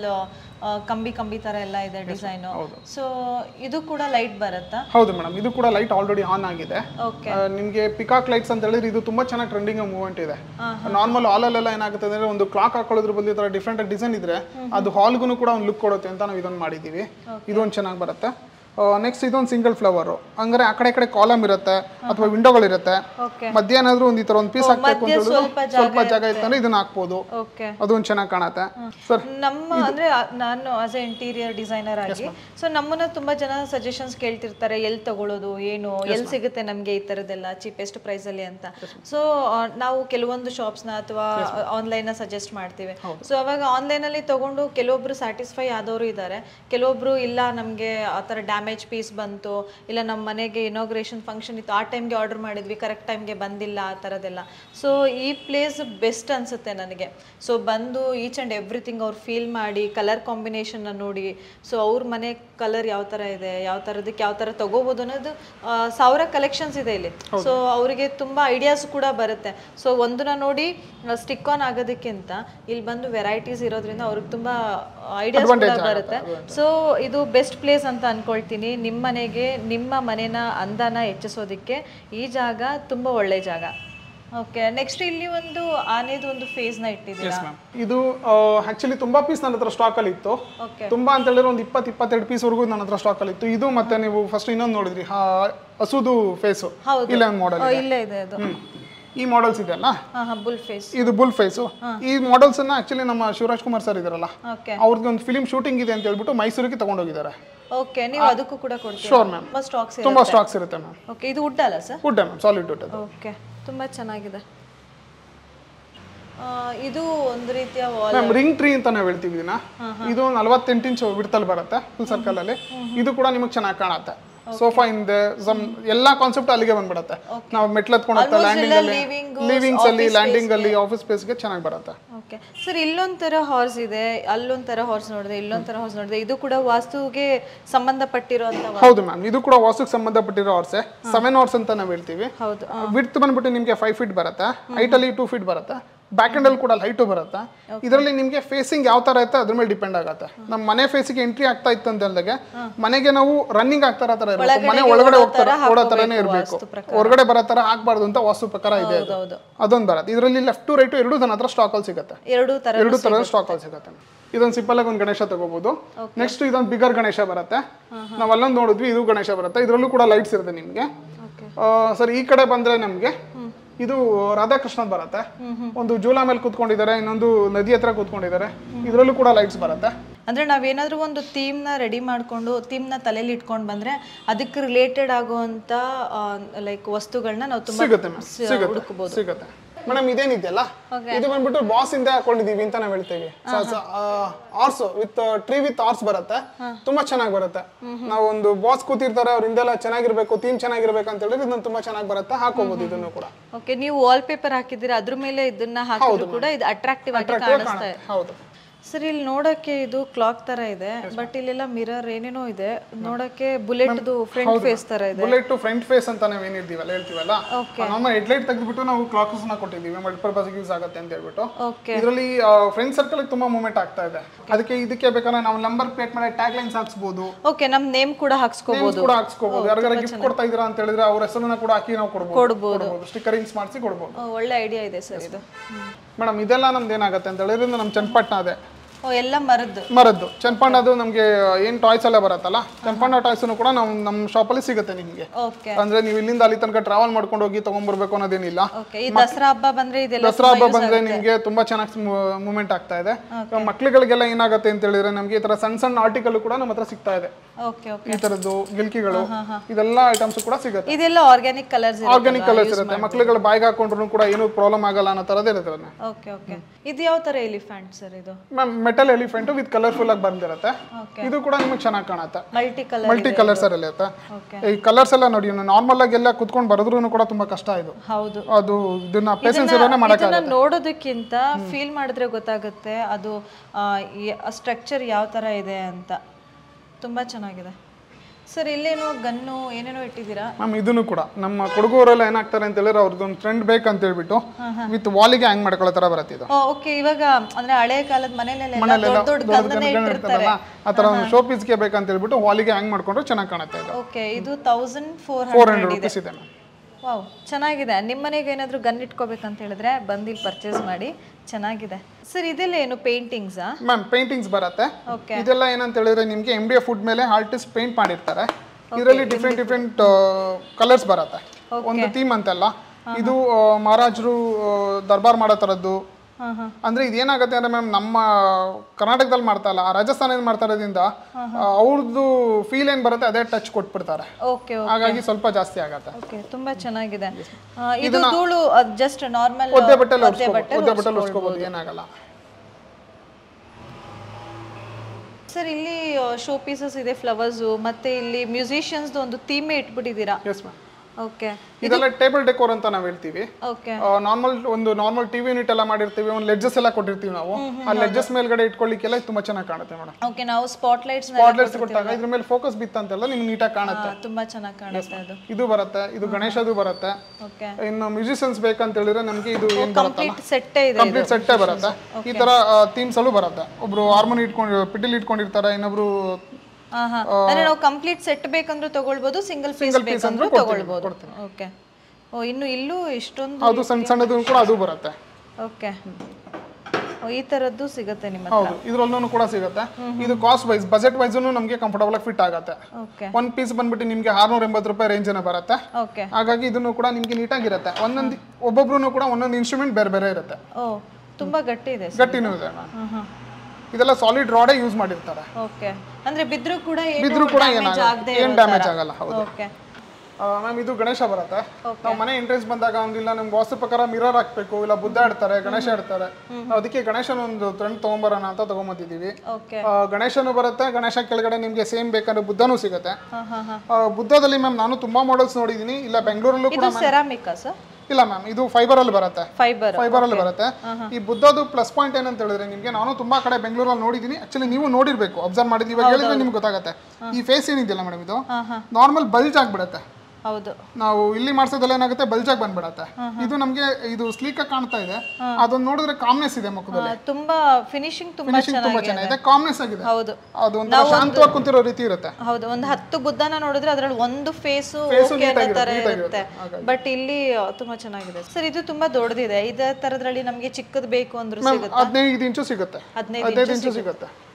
ಕಂಬಿ ಕಂಬಿ ತರ ಎಲ್ಲ ಇದೆ ಡಿಸೈನ್ ಸೊ ಇದು ಕೂಡ ಲೈಟ್ ಬರುತ್ತಾ ಹೌದು ಮೇಡಮ್ ಇದು ಕೂಡ ಲೈಟ್ ಆಲ್ರೆಡಿ ಆನ್ ಆಗಿದೆ ಓಕೆ ಆ, ನಿಮ್ಗೆ ಪಿಕಾಕ್ ಲೈಟ್ಸ್ ಅಂತ ಹೇಳಿದ್ರೆ ಇದು ತುಂಬಾ ಚೆನ್ನಾಗಿ ಟ್ರೆಂಡಿಂಗ್ ಮೂವ್ಮೆಂಟ್ ಇದೆ ನಾರ್ಮಲ್ ಹಾಲಲ್ಲೆಲ್ಲ ಏನಾಗುತ್ತೆ ಅಂದ್ರೆ ಒಂದು ಕ್ಲಾಕ್ ಹಾಕೊಳ್ಳೋದ್ರ ಬದಲು ಈ ತರ ಡಿಫ್ರೆಂಟ್ ಡಿಸೈನ್ ಇದ್ರೆ ಅದು ಹಾಲ್ಗೂ ಕೂಡ ಒಂದು ಲುಕ್ ಕೊಡುತ್ತೆ ಅಂತ ನಾವು ಇದೊಂದು ಮಾಡಿದೀವಿ ಇದೊಂದು ಚೆನ್ನಾಗಿ ಬರುತ್ತೆ ನೆಕ್ಸ್ಟ್ ಇದೊಂದು ಸಿಂಗಲ್ ಫ್ಲವರ್ ಹಂಗಾರೆ ಆ ಕಡೆ ಈ ಕಡೆ ಕಾಲಮ್ ಇರುತ್ತೆ ಅಥವಾ ವಿಂಡೋಗಳಿರುತ್ತೆ ಓಕೆ ಮಧ್ಯ ಏನಾದ್ರು ಒಂದು ಈ ತರ ಒಂದು ಪೀಸ್ ಹಾಕ್ಬೇಕು ಅಂತ ಹೇಳಿದ್ರೆ ಸ್ವಲ್ಪ ಸ್ವಲ್ಪ ಜಾಗ ಇತ್ತಂದ್ರೆ ಇದನ್ನ ಹಾಕ್ಬೋದು ಓಕೆ ಅದೊಂದು ಚೆನ್ನಾಗಿ ಕಾಣತ್ತೆ ಸರ್ ನಮ್ಮ ಅಂದ್ರೆ ಆ- ನಾನು ಆಸ್ ಎ ಇಂಟೀರಿಯರ್ ಡಿಸೈನರ್ ಆಗಿ ಸೊ ನಮ್ಮನ್ನ ತುಂಬಾ ಜನ ಸಜೆಷನ್ಸ್ ಕೇಳ್ತಿರ್ತಾರೆ ಎಲ್ಲಿ ತಗೊಳ್ಳೋದು ಏನು ಎಲ್ಲಿ ಸಿಗುತ್ತೆ ನಮಗೆ ಈ ತರದೆಲ್ಲ ಚೀಪೆಸ್ಟ್ ಪ್ರೈಸ್ ಅಲ್ಲಿ ಅಂತ ಸೊ ನಾವು ಕೆಲವೊಂದು ಶಾಪ್ಸ್ ನ ಅಥವಾ ಆನ್ಲೈನ್ ನ ಸಜೆಸ್ಟ್ ಮಾಡ್ತೀವಿ ಸೊ ಅವಾಗ ಆನ್ಲೈನ್ ಅಲ್ಲಿ ತಗೊಂಡು ಕೆಲವೊಬ್ರು ಸ್ಯಾಟಿಸ್ಫೈ ಆದವರು ಇದ್ದಾರೆ ಕೆಲವೊಬ್ರು ಇಲ್ಲ ನಮಗೆ ಆ ಥರ ಡ್ಯಾಮೇಜ್ ಪೀಸ್ ಬಂತು ಇಲ್ಲ ನಮ್ಮ ಮನೆಗೆ ಇನಾಗ್ರೇಷನ್ ಫಂಕ್ಷನ್ ಇತ್ತು ಆ ಟೈಮ್ಗೆ ಆರ್ಡರ್ ಮಾಡಿದ್ವಿ ಕರೆಕ್ಟ್ ಟೈಮ್ಗೆ ಬಂದಿಲ್ಲ ಆ ಥರದ್ದೆಲ್ಲ ಸೊ ಈ ಪ್ಲೇಸ್ ಬೆಸ್ಟ್ ಅನ್ಸುತ್ತೆ ನನಗೆ ಸೊ ಬಂದು ಈಚ್ ಆ್ಯಂಡ್ ಎವ್ರಿಥಿಂಗ್ ಅವ್ರು ಫೀಲ್ ಮಾಡಿ ಕಲರ್ ಕಾಂಬಿನೇಷನ್ನ ನೋಡಿ ಸೊ ಅವ್ರ ಮನೆ ಕಲರ್ ಯಾವ ಥರ ಇದೆ ಯಾವ ಥರದಕ್ಕೆ ಯಾವ ಥರ ತಗೋಬೋದು ಅನ್ನೋದು ಆ, ಸಾವಿರ ಕಲೆಕ್ಷನ್ಸ್ ಇದೆ ಇಲ್ಲಿ ಸೊ ಅವರಿಗೆ ತುಂಬ ಐಡಿಯಾಸ್ ಕೂಡ ಬರುತ್ತೆ ಸೊ ಒಂದನ್ನ ನೋಡಿ ಸ್ಟಿಕ್ ಆನ್ ಆಗೋದಕ್ಕಿಂತ ಇಲ್ಲಿ ಬಂದು ವೆರೈಟೀಸ್ ಇರೋದ್ರಿಂದ ಅವ್ರಿಗೆ ತುಂಬ ಐಡಿಯಾಸ್ ಕೂಡ ಬರುತ್ತೆ ಸೊ ಇದು ಬೆಸ್ಟ್ ಪ್ಲೇಸ್ ಅಂತ ಅನ್ಕೊಳ್ತೀನಿ ನಿಮ್ಮ ಮನೆಗೆ ನಿಮ್ಮ ಮನೆನ ಅಂದನ ಹೆಚ್ಚಿಸೋದಕ್ಕೆ ಈ ಜಾಗ ತುಂಬ ಒಳ್ಳೆ ಜಾಗ ಓಕೆ ನೆಕ್ಸ್ಟ್ ಇಲ್ಲಿ ಒಂದು ಆನೆದು ಒಂದು ಫೇಸ್ ನ ಇಟ್ಟಿದ್ದೀರಾ ಮ್ಯಾಮ್ ಇದು ಆಕ್ಚುಲಿ ತುಂಬಾ ಪೀಸ್ ನನ್ನ ಹತ್ರ ಸ್ಟಾಕ್ ಅಲ್ಲಿ ಇತ್ತು ಓಕೆ ತುಂಬಾ ಅಂತ ಹೇಳಿದ್ರೆ ಒಂದು ಇಪ್ಪತ್ತು ಇಪ್ಪತ್ತೆರಡು ಪೀಸ್ ವರೆಗೂ ನನ್ನ ಹತ್ರ ಸ್ಟಾಕ್ ಅಲ್ಲಿ ಇತ್ತು ಇದು ಮತ್ತೆ ನೀವು ಫಸ್ಟ್ ಇನ್ನೊಂದು ನೋಡಿದ್ರಿ ಆ, ಹಸುದು ಫೇಸು ಹೌದು. ಇಲ್ಲ ಒಂದು ಮಾಡೆಲ್ ಇಲ್ಲೇ ಇದೆ ಅದು ಈ ಮಾಡೆಲ್ಸ್ ಇದೆ ಅಲ್ಲ ಹಾ ಹಾ ಬುಲ್ ಫೇಸ್ ಇದು ಬುಲ್ ಫೇಸು ಈ ಮಾಡೆಲ್ಸ್ ಅನ್ನ ಆಕ್ಚುಲಿ ನಮ್ಮ ಶಿವರಾಜ್ ಕುಮಾರ್ ಸರ್ ಇದಾರಲ್ಲ ಓಕೆ ಅವ್ರಿಗೆ ಒಂದು ಫಿಲಿಂ ಶೂಟಿಂಗ್ ಇದೆ ಅಂತ ಹೇಳ್ಬಿಟ್ಟು ಮೈಸೂರಿಗೆ ತಗೊಂಡೋಗಿದ್ದಾರೆ ಓಕೆ ನೀವು ಅದಕ್ಕೂ ಕೂಡ ಕೊಡ್ತೀರಾ ಶೋರ್ ಮ್ಯಾಮ್ ತುಂಬ ಸ್ಟಾಕ್ಸ್ ತುಂಬಾ ಸ್ಟಾಕ್ಸ್ ಇರುತ್ತೆ ಮ್ಯಾಮ್ ಓಕೆ ಇದು ವುಡ್ ಅಲ್ಲ sir wood ma'am solid wood ಅದು ಓಕೆ ತುಂಬ ಚೆನ್ನಾಗಿದೆ ಆ, ಇದು ಒಂದು ರೀತಿಯ ವಾಲ್ ಮ್ಯಾಮ್ ರಿಂಗ್ ಟ್ರೀ ಅಂತ ನಾವು ಹೇಳ್ತೀವಿ ಇದನ್ನ ಇದು ನಲವತ್ತೆಂಟು ಇಂಚ್ ಬಿಡ್ತಲ್ಲಿ ಬರುತ್ತೆ ಫುಲ್ ಸರ್ಕಲ್ ಅಲ್ಲಿ ಇದು ಕೂಡ ನಿಮಗೆ ಚೆನ್ನಾಗಿ ಕಾಣುತ್ತೆ ಸೋಫಾ ಹಿಂದೆ ಸಮ್ ಎಲ್ಲಾ ಕಾನ್ಸೆಪ್ಟ್ ಅಲ್ಲಿಗೆ ಬಂದ್ಬಿಡುತ್ತೆ ನಾವು ಮೆಟ್ಲು ಹತ್ಕೊಂಡು ಹೋಗ್ತಾ ಲ್ಯಾಂಡಿಂಗ್ ಅಲ್ಲಿ living, ಲಿವಿಂಗ್ಸ್ ಅಲ್ಲಿ ಲ್ಯಾಂಡಿಂಗ್ ಅಲ್ಲಿ ಆಫೀಸ್ ಸ್ಪೇಸ್ಗೆ ಚೆನ್ನಾಗಿ ಬರುತ್ತೆ ಓಕೆ ಸರ್ ಇಲ್ಲೊಂಥರ ಹಾರ್ಸ್ ಇದೆ ಅಲ್ಲೊಂಥರ ಹಾರ್ಸ್ ನೋಡಿದೆ ಇಲ್ಲೊಂಥರ ಹಾರ್ಸ್ ನೋಡಿದೆ ಇದು ಕೂಡ ವಾಸ್ತುಗೆ ಸಂಬಂಧಪಟ್ಟಿರುವಂತ ಹೌದು ಮ್ಯಾಮ್ ಇದು ಕೂಡ ವಾಸ್ತುಗೆ ಸಂಬಂಧಪಟ್ಟಿರೋ ಹಾರ್ಸೆ ಸೆವೆನ್ ಹಾರ್ಸ್ ಅಂತ ನಾವು ಹೇಳ್ತೀವಿ ಹೌದು ವಿಡ್ತ್ ಬಂದ್ಬಿಟ್ಟು ನಿಮಗೆ ಫೈವ್ ಫೀಟ್ ಬರುತ್ತೆ ಹೈಟ್ ಅಲ್ಲಿ ಟೂ ಫೀಟ್ ಬರುತ್ತೆ ಬ್ಯಾಕ್ ಎಂಡ್ ಅಲ್ಲಿ ಕೂಡ ಲೈಟು ಬರುತ್ತೆ ಇದರಲ್ಲಿ ನಿಮಗೆ ಫೇಸಿಂಗ್ ಯಾವ ತರ ಇರುತ್ತೆ ಅದ್ರ ಮೇಲೆ ಡಿಪೆಂಡ್ ಆಗುತ್ತೆ ನಮ್ಮ ಮನೆ ಫೇಸಿಗೆ ಎಂಟ್ರಿ ಆಗ್ತಾ ಇತ್ತು ಅಂತ ಹೇಳಿದಾಗ ಮನೆಗೆ ನಾವು ರನ್ನಿಂಗ್ ಆಗ್ತಾರ ತರ ಇರಬೇಕು ಮನೆ ಒಳಗಡೆ ಹೋಗ್ತಾರ ಓಡೋ ತರನೇ ಇರಬೇಕು ಹೊರಗಡೆ ಬರೋ ತರ ಆಗ್ಬಾರ್ದು ಅಂತ ವಾಸ್ತು ಪ್ರಕಾರ ಇದೆ ಅದು. ಹೌದು ಅದೊಂದು ಬರುತ್ತೆ ಇದರಲ್ಲಿ ಲೆಫ್ಟ್ ಟು ರೈಟ್ ಎರಡು ನನ್ನ ಹತ್ರ ಸ್ಟಾಕ್ ಅಲ್ಲಿ ಸಿಗುತ್ತೆ ಎರಡು ತರ ಎರಡು ತರ ಸ್ಟಾಕ್ ಅಲ್ಲಿ ಸಿಗುತ್ತೆ ಇದೊಂದು ಸಿಂಪಲ್ ಆಗಿ ಒಂದು ಗಣೇಶ ತಗೋಬಹುದು ನೆಕ್ಸ್ಟ್ ಇದೊಂದು ಬಿಗರ್ ಗಣೇಶ ಬರುತ್ತೆ ನಾವು ಅಲ್ಲೊಂದು ನೋಡಿದ್ವಿ ಇದು ಗಣೇಶ ಬರುತ್ತೆ ಇದರಲ್ಲೂ ಕೂಡ ಲೈಟ್ಸ್ ಇರುತ್ತೆ ನಿಮಗೆ ಓಕೆ ಸರ್ ಈ ಕಡೆ ಬಂದ್ರೆ ನಮಗೆ ಇದು ರಾಧಾಕೃಷ್ಣನ್ ಬರುತ್ತೆ ಒಂದು ಜೂಲ ಮೇಲೆ ಕೂತ್ಕೊಂಡಿದ್ದಾರೆ ಇನ್ನೊಂದು ನದಿ ಹತ್ರ ಕೂತ್ಕೊಂಡಿದ್ದಾರೆ ಇದರಲ್ಲೂ ಕೂಡ ಲೈಟ್ಸ್ ಬರುತ್ತೆ ಅಂದ್ರೆ ನಾವೇನಾದ್ರೂ ಒಂದು ಥೀಮ್ನ ರೆಡಿ ಮಾಡ್ಕೊಂಡು ಥೀಮ್ನ ತಲೆಯಲ್ಲಿ ಇಟ್ಕೊಂಡು ಬಂದ್ರೆ ಅದಕ್ಕೆ ರಿಲೇಟೆಡ್ ಆಗುವಂತ ಲೈಕ್ ವಸ್ತುಗಳನ್ನ ನಾವು ತುಂಬಾ ಸಿಗುತ್ತೆ ಮ್ಯಾಮ್ ಸ- ಸಿಗುತ್ತೆ ಹುಡುಕ್ಬೋದು ಸಿಗುತ್ತೆ ಮೇಡಮ್ ಇದೇನಿದೆಯಲ್ಲ ಇದು ಬಂದ್ಬಿಟ್ಟು ಬಾಸ್ ಇಂದ ಹಾಕೊಂಡಿದೀವಿ ಅಂತ ನಾವ್ ಹೇಳ್ತೀವಿ ಆರ್ಸ್ ವಿತ್ ಟ್ರೀ ವಿತ್ ಆರ್ಸ್ ಬರುತ್ತೆ ತುಂಬಾ ಚೆನ್ನಾಗಿ ಬರುತ್ತೆ ನಾವು ಒಂದು ಬಾಸ್ ಕೂತಿರ್ತಾರೆ ಅವ್ರ ಹಿಂದೆಲ್ಲ ಚೆನ್ನಾಗಿರ್ಬೇಕು ಥೀಮ್ ಚೆನ್ನಾಗಿರ್ಬೇಕು ಅಂತ ಹೇಳಿದ್ರೆ ಇದನ್ನ ತುಂಬಾ ಚೆನ್ನಾಗಿ ಬರುತ್ತೆ ಹಾಕೋಬಹುದು ಇದನ್ನು ಕೂಡ ಓಕೆ ನೀವು ವಾಲ್ ಪೇಪರ್ ಹಾಕಿದ್ದೀರಾ ಅದ್ರ ಮೇಲೆ ಇದನ್ನ ಹಾಕಿದ್ರು ಕೂಡ ಇದು ಅಟ್ರಾಕ್ಟಿವ್ ಆಗಿ ಕಾಣಿಸ್ತಾ ಇದೆ ಹೌದು ಸರ್ ಇಲ್ಲಿ ನೋಡಕ್ಕೆ ಇದು ಕ್ಲಾಕ್ ತರ ಇದೆ ಬಟ್ ಇಲ್ಲೆಲ್ಲ ಮಿರರ್ ಏನೇನೋ ಇದೆ ನೋಡಕ್ಕೆ ಬುಲೆಟ್ದು ಫ್ರಂಟ್ ಫೇಸ್ ತರ ಇದೆ ಬುಲೆಟ್ ಫ್ರಂಟ್ ಫೇಸ್ ಅಂತ ನಾವ್ ಏನಿರ್ತೀವಲ್ಲ ಹೇಳ್ತೀವಲ್ಲ ನಮ್ಮ ಹೆಡ್ಲೈಟ್ ತೆಗೆದ್ಬಿಟ್ಟು ನಾವು ಕ್ಲಾಕ್ಸ್ ನ ಕೊಟ್ಟಿದ್ದೀವಿ ಮಲ್ಟಿಪರ್ಪಸ್ ಯೂಸ್ ಆಗುತ್ತೆ ಅಂತ ಹೇಳ್ಬಿಟ್ಟು ಓಕೆ ಇದರಲ್ಲಿ ಫ್ರೆಂಡ್ ಸರ್ಕಲ್ ತುಂಬಾ ಮೂವ್ಮೆಂಟ್ ಆಗ್ತಾ ಇದೆ ಅದಕ್ಕೆ ಇದಕ್ಕೆ ಬೇಕಾದ್ರೆ ನಾವು ನಂಬರ್ ಪ್ಲೇಟ್ ಮೇಲೆ ಟ್ಯಾಗ್ ಲೈನ್ಸ್ ಹಾಕ್ಸ್ಬೋದು ಓಕೆ ನಮ್ ನೇಮ್ ಕೂಡ ಹಾಕ್ಸ್ಕೋಬಹುದು names ಕೂಡ ಹಾಕ್ಸ್ಕೋಬಹುದು ಯಾರಿಗಾರ ಗಿಫ್ಟ್ ಕೊಡ್ತಾ ಇದೀರಾ ಅಂತ ಹೇಳಿದ್ರೆ ಅವ್ರ ಹೆಸರನ್ನ ಕೂಡ ಹಾಕಿ ನಾವು ಕೊಡ್ಬೋದು ಕೊಡ್ಬೋದು ಸ್ಟಿಕರಿಂಗ್ಸ್ ಮಾಡಿಸಿ ಕೊಡ್ಬೋದು ಒಳ್ಳೆ ಐಡಿಯಾ ಇದೆ ಸರ್ ಇದು ಮೇಡಮ್ ಇದೆಲ್ಲ ನಮ್ದು ಏನಾಗುತ್ತೆ ಅಂತ ಹೇಳಿದ್ರೆ ನಮ್ಮ ಚನ್ನಪಟ್ಟಣ ಅದೇ ಓ ಎಲ್ಲ ಮರದ್ದು ಮರದ್ದು ಚನ್ನಪಣ್ಣದು ನಮಗೆ ಏನ್ ಟಾಯ್ಸ್ ಎಲ್ಲ ಬರುತ್ತಲ್ಲ ಚನ್ನಪಣ್ಣ ಟಾಯ್ಸ್ ಕೂಡ ನಾವು ನಮ್ಮ ಶಾಪಲ್ಲಿ ಸಿಗುತ್ತೆ ನಿಮಗೆ ಓಕೆ ಅಂದ್ರೆ ನೀವು ಇಲ್ಲಿಂದ ಅಲ್ಲಿ ತನಕ ಟ್ರಾವೆಲ್ ಮಾಡ್ಕೊಂಡು ಹೋಗಿ ತಗೊಂಡ್ಬರ್ಬೇಕು ಅನ್ನೋದೇನಿಲ್ಲ ಓಕೆ ಈ ದಸರಾ ಹಬ್ಬ ಬಂದ್ರೆ ಇದೆಲ್ಲ ದಸರಾ ಹಬ್ಬ ಬಂದ್ರೆ ನಿಮಗೆ ತುಂಬಾ ಚೆನ್ನಾಗಿ ಮೂವ್ಮೆಂಟ್ ಆಗ್ತಾ ಇದೆ ಇವಾಗ ಮಕ್ಳುಗಳಿಗೆಲ್ಲ ಏನಾಗುತ್ತೆ ಅಂತ ಹೇಳಿದ್ರೆ ನಮಗೆ ಈ ತರ ಸಣ್ಣ ಸಣ್ಣ ಆರ್ಟಿಕಲ್ ಕೂಡ ನಮ್ಮ ಹತ್ರ ಸಿಗ್ತಾ ಇದೆ ಓಕೆ ಓಕೆ ಈ ತರದ್ದು ಗಿಲ್ಕಿಗಳು ಇದೆಲ್ಲ ಐಟಮ್ಸ್ ಕೂಡ ಸಿಗುತ್ತೆ ಇದೆಲ್ಲ ಆರ್ಗ್ಯಾನಿಕ್ ಕಲರ್ಸ್ ಆರ್ಗಾನಿಕ್ ಕಲರ್ಸ್ ಇರುತ್ತೆ ಮಕ್ಳುಗಳು ಬಾಯಿಗೆ ಹಾಕೊಂಡ್ರು ಕೂಡ ಏನು ಪ್ರಾಬ್ಲಮ್ ಆಗಲ್ಲ ಅನ್ನೋ ತರದೇ ಇರುತ್ತೆ ಓಕೆ ಓಕೆ ಇದು ಯಾವ ತರ ಎಲಿಫೆಂಟ್ ಸರ್ ಇದು ma'am metal elephant with colourful ಆಗಿ ಬಂದಿರುತ್ತೆ Okay. ಇದು ಕೂಡ ನಿಮಗೆ ಚೆನ್ನಾಗಿ ಕಾಣುತ್ತೆ ಮಲ್ಟಿ ಕಲರ್ ಮಲ್ಟಿ ಕಲರ್ಸ್ ಅಲ್ಲಿ ಇರುತ್ತೆ Okay. ಈ ಕಲರ್ಸ್ ಎಲ್ಲ ನೋಡಿ ನಾರ್ಮಲ್ ಆಗಿ ಎಲ್ಲ ಕುತ್ಕೊಂಡು ಬರೆದ್ರು ಕೂಡ ತುಂಬಾ ಕಷ್ಟ ಇದು ಹೌದು ಅದು ಇದನ್ನ ಪೇಷನ್ಸ್ ಇರೋನೆ ಮಾಡಕ್ ಇದನ್ನ ನೋಡೋದಕ್ಕಿಂತ ಫೀಲ್ ಮಾಡಿದ್ರೆ ಗೊತ್ತಾಗುತ್ತೆ ಅದು ಸ್ಟ್ರಕ್ಚರ್ ಯಾವ ತರ ಇದೆ ಅಂತ ತುಂಬಾ ಚೆನ್ನಾಗಿದೆ ಸರ್ ಇಲ್ಲೇನೋ ಗನ್ನು ಏನೇನೋ ಇಟ್ಟಿದ್ದೀರಾ ಮ್ಯಾಮ್ ಇದನ್ನು ಕೂಡ ನಮ್ಮ ಕೊಡಗೂರೆಲ್ಲ ಏನಾಗ್ತಾರೆ ಅಂತ ಹೇಳಿದ್ರೆ ಅವ್ರದ್ದು ಒಂದು ಟ್ರೆಂಡ್ ಬೇಕಂತ ಹೇಳ್ಬಿಟ್ಟು ವಿತ್ ವಾಲಿಗೆ ಹ್ಯಾಂಗ್ ಮಾಡ್ಕೊಳ್ಳೋ ತರ ಬರುತ್ತೆ ಇದು ಓಕೆ ಇವಾಗ ಅಂದ್ರೆ ಹಳೆ ಕಾಲದ ಮನೆಯಲ್ಲೆಲ್ಲ ಮನೆಯಲ್ಲೆಲ್ಲ ದೊಡ್ಡ ದೊಡ್ಡ ದೊಡ್ಡ ಗನ್ನನ್ನೇ ಗನ್ ಇಟ್ಟಿರ್ತಾರೆ ಇರ್ತದಲ್ಲ ಆ ತರ ಒಂದು ಶೋ ಪೀಸ್ಗೆ ಬೇಕಂತ ಹೇಳ್ಬಿಟ್ಟು ವಾಲಿಗೆ ಹ್ಯಾಂಗ್ ಮಾಡ್ಕೊಂಡ್ರೆ ಚೆನ್ನಾಗಿ ಕಾಣುತ್ತೆ ಇದು ಓಕೆ ಇದು thousand four four hundred hundred ಇದೆ ರುಪೀಸ್ ಇದೆ ಮ್ಯಾಮ್ ವಾವ್ ಚೆನ್ನಾಗಿದೆ ನಿಮ್ಮ ಮನೆಗೆ ಏನಾದರೂ ಗನ್ ಇಟ್ಕೋಬೇಕಂತ ಹೇಳಿದ್ರೆ ಬಂದು ಇಲ್ಲಿ ಪರ್ಚೇಸ್ ಮಾಡಿ ಚೆನ್ನಾಗಿದೆ ಸರ್ ಇದೆಲ್ಲ ಏನು ಪೇಂಟಿಂಗ್ಸಾ ಮ್ಯಾಮ್ ಪೇಂಟಿಂಗ್ಸ್ ಬರುತ್ತೆ ಓಕೆ ಇದೆಲ್ಲ ಏನಂತ ಹೇಳಿದ್ರೆ ನಿಮಗೆ ಎಮ್ ಡಿ ಎ ಫುಡ್ ಮೇಲೆ ಆರ್ಟಿಸ್ಟ್ ಪೇಂಟ್ ಮಾಡಿರ್ತಾರೆ ಇದರಲ್ಲಿ ಡಿಫ್ರೆಂಟ್ ಡಿಫ್ರೆಂಟ್ ಕಲರ್ಸ್ ಬರುತ್ತೆ ಒಂದು ಥೀಮ್ ಅಂತೆಲ್ಲ ಇದು ಆ, ಮಹಾರಾಜರು ಆ, ದರ್ಬಾರ್ ಮಾಡೋ ಥರದ್ದು ಹಾಂ ಹಾಂ ಅಂದ್ರೆ ಇದೇನಾಗುತ್ತೆ ಅಂದ್ರೆ ಮ್ಯಾಮ್ ನಮ್ಮ ಕರ್ನಾಟಕದಲ್ಲಿ ಮಾಡ್ತಾ ಇಲ್ಲ ರಾಜಸ್ಥಾನದಲ್ಲಿ ಮಾಡ್ತಾ ಇರೋದ್ರಿಂದ ಅವ್ರದ್ದು ಫೀಲ್ ಏನ್ ಬರುತ್ತೆ ಅದೇ ಟಚ್ ಕೊಟ್ಬಿಡ್ತಾರೆ ಓಕೆ ಹಾಗಾಗಿ ಸ್ವಲ್ಪ ಜಾಸ್ತಿ ಆಗತ್ತೆ ಓಕೆ ತುಂಬಾ ಚೆನ್ನಾಗಿದೆ ಆ, ಇದು ಧೂಳು ಜಸ್ಟ್ ನಾರ್ಮಲ್ ಒದ್ದೆ ಬಟ್ಟೆಲಿ ಒದ್ದೆ ಬಟ್ಟೆಲಿ ಒರ್ಸ್ಕೋಬಹುದು ಏನಾಗಲ್ಲ ಸರ್ ಇಲ್ಲಿ ಶೋ ಪೀಸಸ್ ಇದೆ ಫ್ಲವರ್ಸು ಮತ್ತೆ ಇಲ್ಲಿ ಮ್ಯೂಸಿಷಿಯನ್ಸ್ದು ಒಂದು ಥೀಮೇ ಇಟ್ಬಿಟ್ಟಿದ್ದೀರಾ ಎಸ್ ಮ್ಯಾಮ್ ಓಕೆ ಇದೆಲ್ಲ ಟೇಬಲ್ ಡೆಕೋರ್ ಅಂತ ನಾವು ಹೇಳ್ತೀವಿ ಓಕೆ ನಾರ್ಮಲ್ ಒಂದು ನಾರ್ಮಲ್ ಟಿವಿ ಯೂನಿಟ್ ಎಲ್ಲ ಮಾಡಿರ್ತೀವಿ ಒಂದು ಲೆಡ್ಜಸ್ ಎಲ್ಲ ಕೊಟ್ಟಿರ್ತೀವಿ ನಾವು ಆ ಲೆಡ್ಜಸ್ ಮೇಲ್ಗಡೆ ಇಟ್ಕೊಳ್ಳಿಕ್ಕೆಲ್ಲ ಇದು ತುಂಬಾ ಚೆನ್ನಾಗಿ ಕಾಣುತ್ತೆ ಮೇಡಮ್ ಓಕೆ ನಾವು ಸ್ಪಾಟ್ ಲೈಟ್ಸ್ ಸ್ಪಾಟ್ಲೈಟ್ಸ್ ಕೊಟ್ಟಾಗ ಇದ್ರ ಮೇಲೆ ಫೋಕಸ್ ಬಿತ್ತಂತೆಲ್ಲ ನಿಮ್ಗೆ ನೀಟಾಗಿ ಕಾಣುತ್ತೆ ತುಂಬಾ ಚೆನ್ನಾಗಿ ಕಾಣುತ್ತೆ ಅದು ಇದು ಬರುತ್ತೆ ಇದು ಗಣೇಶದು ಬರುತ್ತೆ ಓಕೆ ಇನ್ನು ಮ್ಯೂಸಿಷಿಯನ್ಸ್ ಬೇಕಂತ ಹೇಳಿದ್ರೆ ನಮ್ಗೆ ಇದು ಏನ್ ಬರುತ್ತಲ್ಲ ಕಂಪ್ಲೀಟ್ ಸೆಟ್ಟೇ ಇದೆ ಕಂಪ್ಲೀಟ್ ಸೆಟ್ಟೇ ಬರುತ್ತೆ ಈ ತರ ಥೀಮ್ಸ್ ಅಲ್ಲೂ ಬರುತ್ತೆ ಒಬ್ರು ಹಾರ್ಮೋನಿ ಇಟ್ಕೊಂಡು ಪಿಟಿಲ್ ಇಟ್ಕೊಂಡಿರ್ತಾರೆ ಇನ್ನೊಬ್ರು ಹಾ ಹಾ ಅಂದ್ರೆ ನಾವು ಕಂಪ್ಲೀಟ್ ಸೆಟ್ ಬೇಕಂದ್ರೂ ತಗೊಳ್ಬೋದು ಸಿಂಗಲ್ ಪೀಸ್ ಬೇಕಂದ್ರೂ ತಗೊಳ್ಬೋದು ಓಕೆ ಓ ಇನ್ನು ಇಲ್ಲೂ ಇಷ್ಟೊಂದು ಅದು ಸಣ್ಣ ಸಣ್ಣದು ಕೂಡ ಅದು ಬರುತ್ತೆ ಓಕೆ ಓ ಈ ತರದ್ದು ಸಿಗುತ್ತೆ ನಿಮ್ಮ ಹತ್ರ ಹೌದು ಇದ್ರಲ್ಲೂ ಕೂಡ ಸಿಗುತ್ತೆ ಇದು ಕಾಸ್ಟ್ ವೈಸ್ ಬಜೆಟ್ ವೈಸ್ ನಮಗೆ ಕಂಫರ್ಟಬಲ್ ಆಗಿ ಫಿಟ್ ಆಗುತ್ತೆ ಓಕೆ ಒಂದ್ ಪೀಸ್ ಬಂದ್ಬಿಟ್ಟು ನಿಮ್ಗೆ ಆರ್ನೂರ ಎಂಬತ್ತು ರೂಪಾಯಿ ರೇಂಜ್ ಬರುತ್ತೆ ಓಕೆ ಹಾಗಾಗಿ ಇದನ್ನು ಕೂಡ ನಿಮ್ಗೆ ನೀಟಾಗಿರುತ್ತೆ ಒಂದೊಂದು ಒಬ್ಬೊಬ್ರು ಕೂಡ ಒಂದೊಂದು ಇನ್ಸ್ಟ್ರೂಮೆಂಟ್ ಬೇರೆ ಬೇರೆ ಇರುತ್ತೆ ಓ ತುಂಬಾ ಗಟ್ಟಿ ಇದೆ ಗಟ್ಟಿನೂ ಇದೆ ಹ್ಮ್ ಹ್ಮ್ ಇದೆಲ್ಲ ಸಾಲಿಡ್ ರಾಡೇ ಯೂಸ್ ಮಾಡಿರ್ತಾರೆ ಓಕೆ ಅಂದ್ರೆ ಬಿದ್ರು ಕೂಡ ಏನು ಬಿದ್ರು ಕೂಡ damage ಏನಾಗಲ್ಲ ಆಗದೆ ಏನ್ ಡ್ಯಾಮೇಜ್ ಆಗಲ್ಲ ಹೌದು ಓಕೆ ಮ್ಯಾಮ್ ಇದು ಗಣೇಶ ಬರುತ್ತೆ ನಾವು ಮನೆ ಎಂಟ್ರೆನ್ಸ್ ಬಂದಾಗ ಒಂದಿಲ್ಲ ನಮ್ಗೆ ವಾಸ್ತು ಪ್ರಕಾರ ಮಿರರ್ ಹಾಕ್ಬೇಕು ಇಲ್ಲ ಬುದ್ಧ ಇಡ್ತಾರೆ ಗಣೇಶ ಇಡ್ತಾರೆ ನಾವು ಅದಕ್ಕೆ ಗಣೇಶನ ಒಂದು ಟ್ರೆಂಡ್ ತಗೊಂಬರೋಣ ಅಂತ ತಗೊಂಬಂದಿದ್ದೀವಿ ಓಕೆ ಆ, ಗಣೇಶನು ಬರುತ್ತೆ ಗಣೇಶ ಕೆಳಗಡೆ ನಿಮ್ಗೆ ಸೇಮ್ ಬೇಕಂದ್ರೆ ಬುದ್ಧನೂ ಸಿಗುತ್ತೆ ಹಾ ಹಾ ಹಾ ಆ, ಬುದ್ಧದಲ್ಲಿ ಮ್ಯಾಮ್ ನಾನು ತುಂಬಾ ಮಾಡೆಲ್ಸ್ ನೋಡಿದ್ದೀನಿ ಇಲ್ಲ ಬೆಂಗಳೂರಲ್ಲೂ ಕೂಡ ಇದು ಸೆರಾಮಿಕಾ ಸರ್ ಇಲ್ಲ ಮ್ಯಾಮ್ ಇದು ಫೈಬರ್ ಅಲ್ಲಿ ಬರುತ್ತೆ ಫೈಬರ್ ಫೈಬರ್ ಅಲ್ಲಿ ಬರುತ್ತೆ ಈ ಬುದ್ಧದು ಪ್ಲಸ್ ಪಾಯಿಂಟ್ ಏನಂತ ಹೇಳಿದ್ರೆ ನಿಮ್ಗೆ ನಾನು ತುಂಬಾ ಕಡೆ ಬೆಂಗಳೂರಲ್ಲಿ ನೋಡಿದ್ದೀನಿ ಆಕ್ಚುಲಿ ನೀವು ನೋಡಿರ್ಬೇಕು ಅಬ್ಸರ್ವ್ ಮಾಡಿದ್ವಿ ಇವಾಗ ಹೇಳಿದ್ರೆ ನಿಮ್ಗೆ ಗೊತ್ತಾಗುತ್ತೆ ಈ ಫೇಸ್ ಏನಿದೆಯಲ್ಲ ಮೇಡಮ್ ಇದು ಹಾ ಹಾ ನಾರ್ಮಲ್ ಬಲ್ಜ್ ಆಗ್ಬಿಡುತ್ತೆ ಹೌದು ನಾವು ಇಲ್ಲಿ ಮಾಡ್ಸೋದಲ್ಲ ಏನಾಗುತ್ತೆ ಬಲ್ಜಾಗಿ ಬಂದ್ಬಿಡತ್ತೆ ಇದು ನಮ್ಗೆ ಇದು ಸ್ಲೀಕ್ ಕಾಣ್ತಾ ಇದೆ ಅದನ್ನ ನೋಡಿದ್ರೆ ಕಾಮ್ನೆಸ್ ಇದೆ ಮುಖದಲ್ಲಿ ಆ, ತುಂಬಾ ಫಿನಿಶಿಂಗ್ ತುಂಬಾ ಫಿನಿಶಿಂಗ್ ತುಂಬಾ ಚೆನ್ನಾಗಿದೆ ಚೆನ್ನಾಗಿದೆ ಕಾಮ್ನೆಸ್ ಆಗಿದೆ ಹೌದು ಅದೊಂದು ಶಾಂತವಾಗಿ ಕುಂತಿರೋ ರೀತಿ ಇರುತ್ತೆ ಹೌದು ಒಂದು ಹತ್ತು ಬುದ್ಧನ ನೋಡಿದ್ರೆ ಅದ್ರಲ್ಲಿ ಒಂದು ಫೇಸು Face ಓಕೆ ಅನ್ನೋ ತರ ನೀಟಾಗಿರುತ್ತೆ, ಇರುತ್ತೆ ಬಟ್ ಇಲ್ಲಿ ಆ, ತುಂಬಾ ಚೆನ್ನಾಗಿದೆ ಸರ್ ಇದು ತುಂಬಾ ದೊಡ್ಡದಿದೆ ಇದೇ ತರದ್ರಲ್ಲಿ ನಮ್ಗೆ ಚಿಕ್ಕದ್ ಬೇಕು ಅಂದ್ರೂ ಮ್ಯಾಮ್ ಸಿಗುತ್ತೆ ಹದಿನೈದು ಇಂಚು ಸಿಗುತ್ತೆ ಹದಿನೈದು ಹದಿನೈದು ಇಂಚು ಸಿಗುತ್ತೆ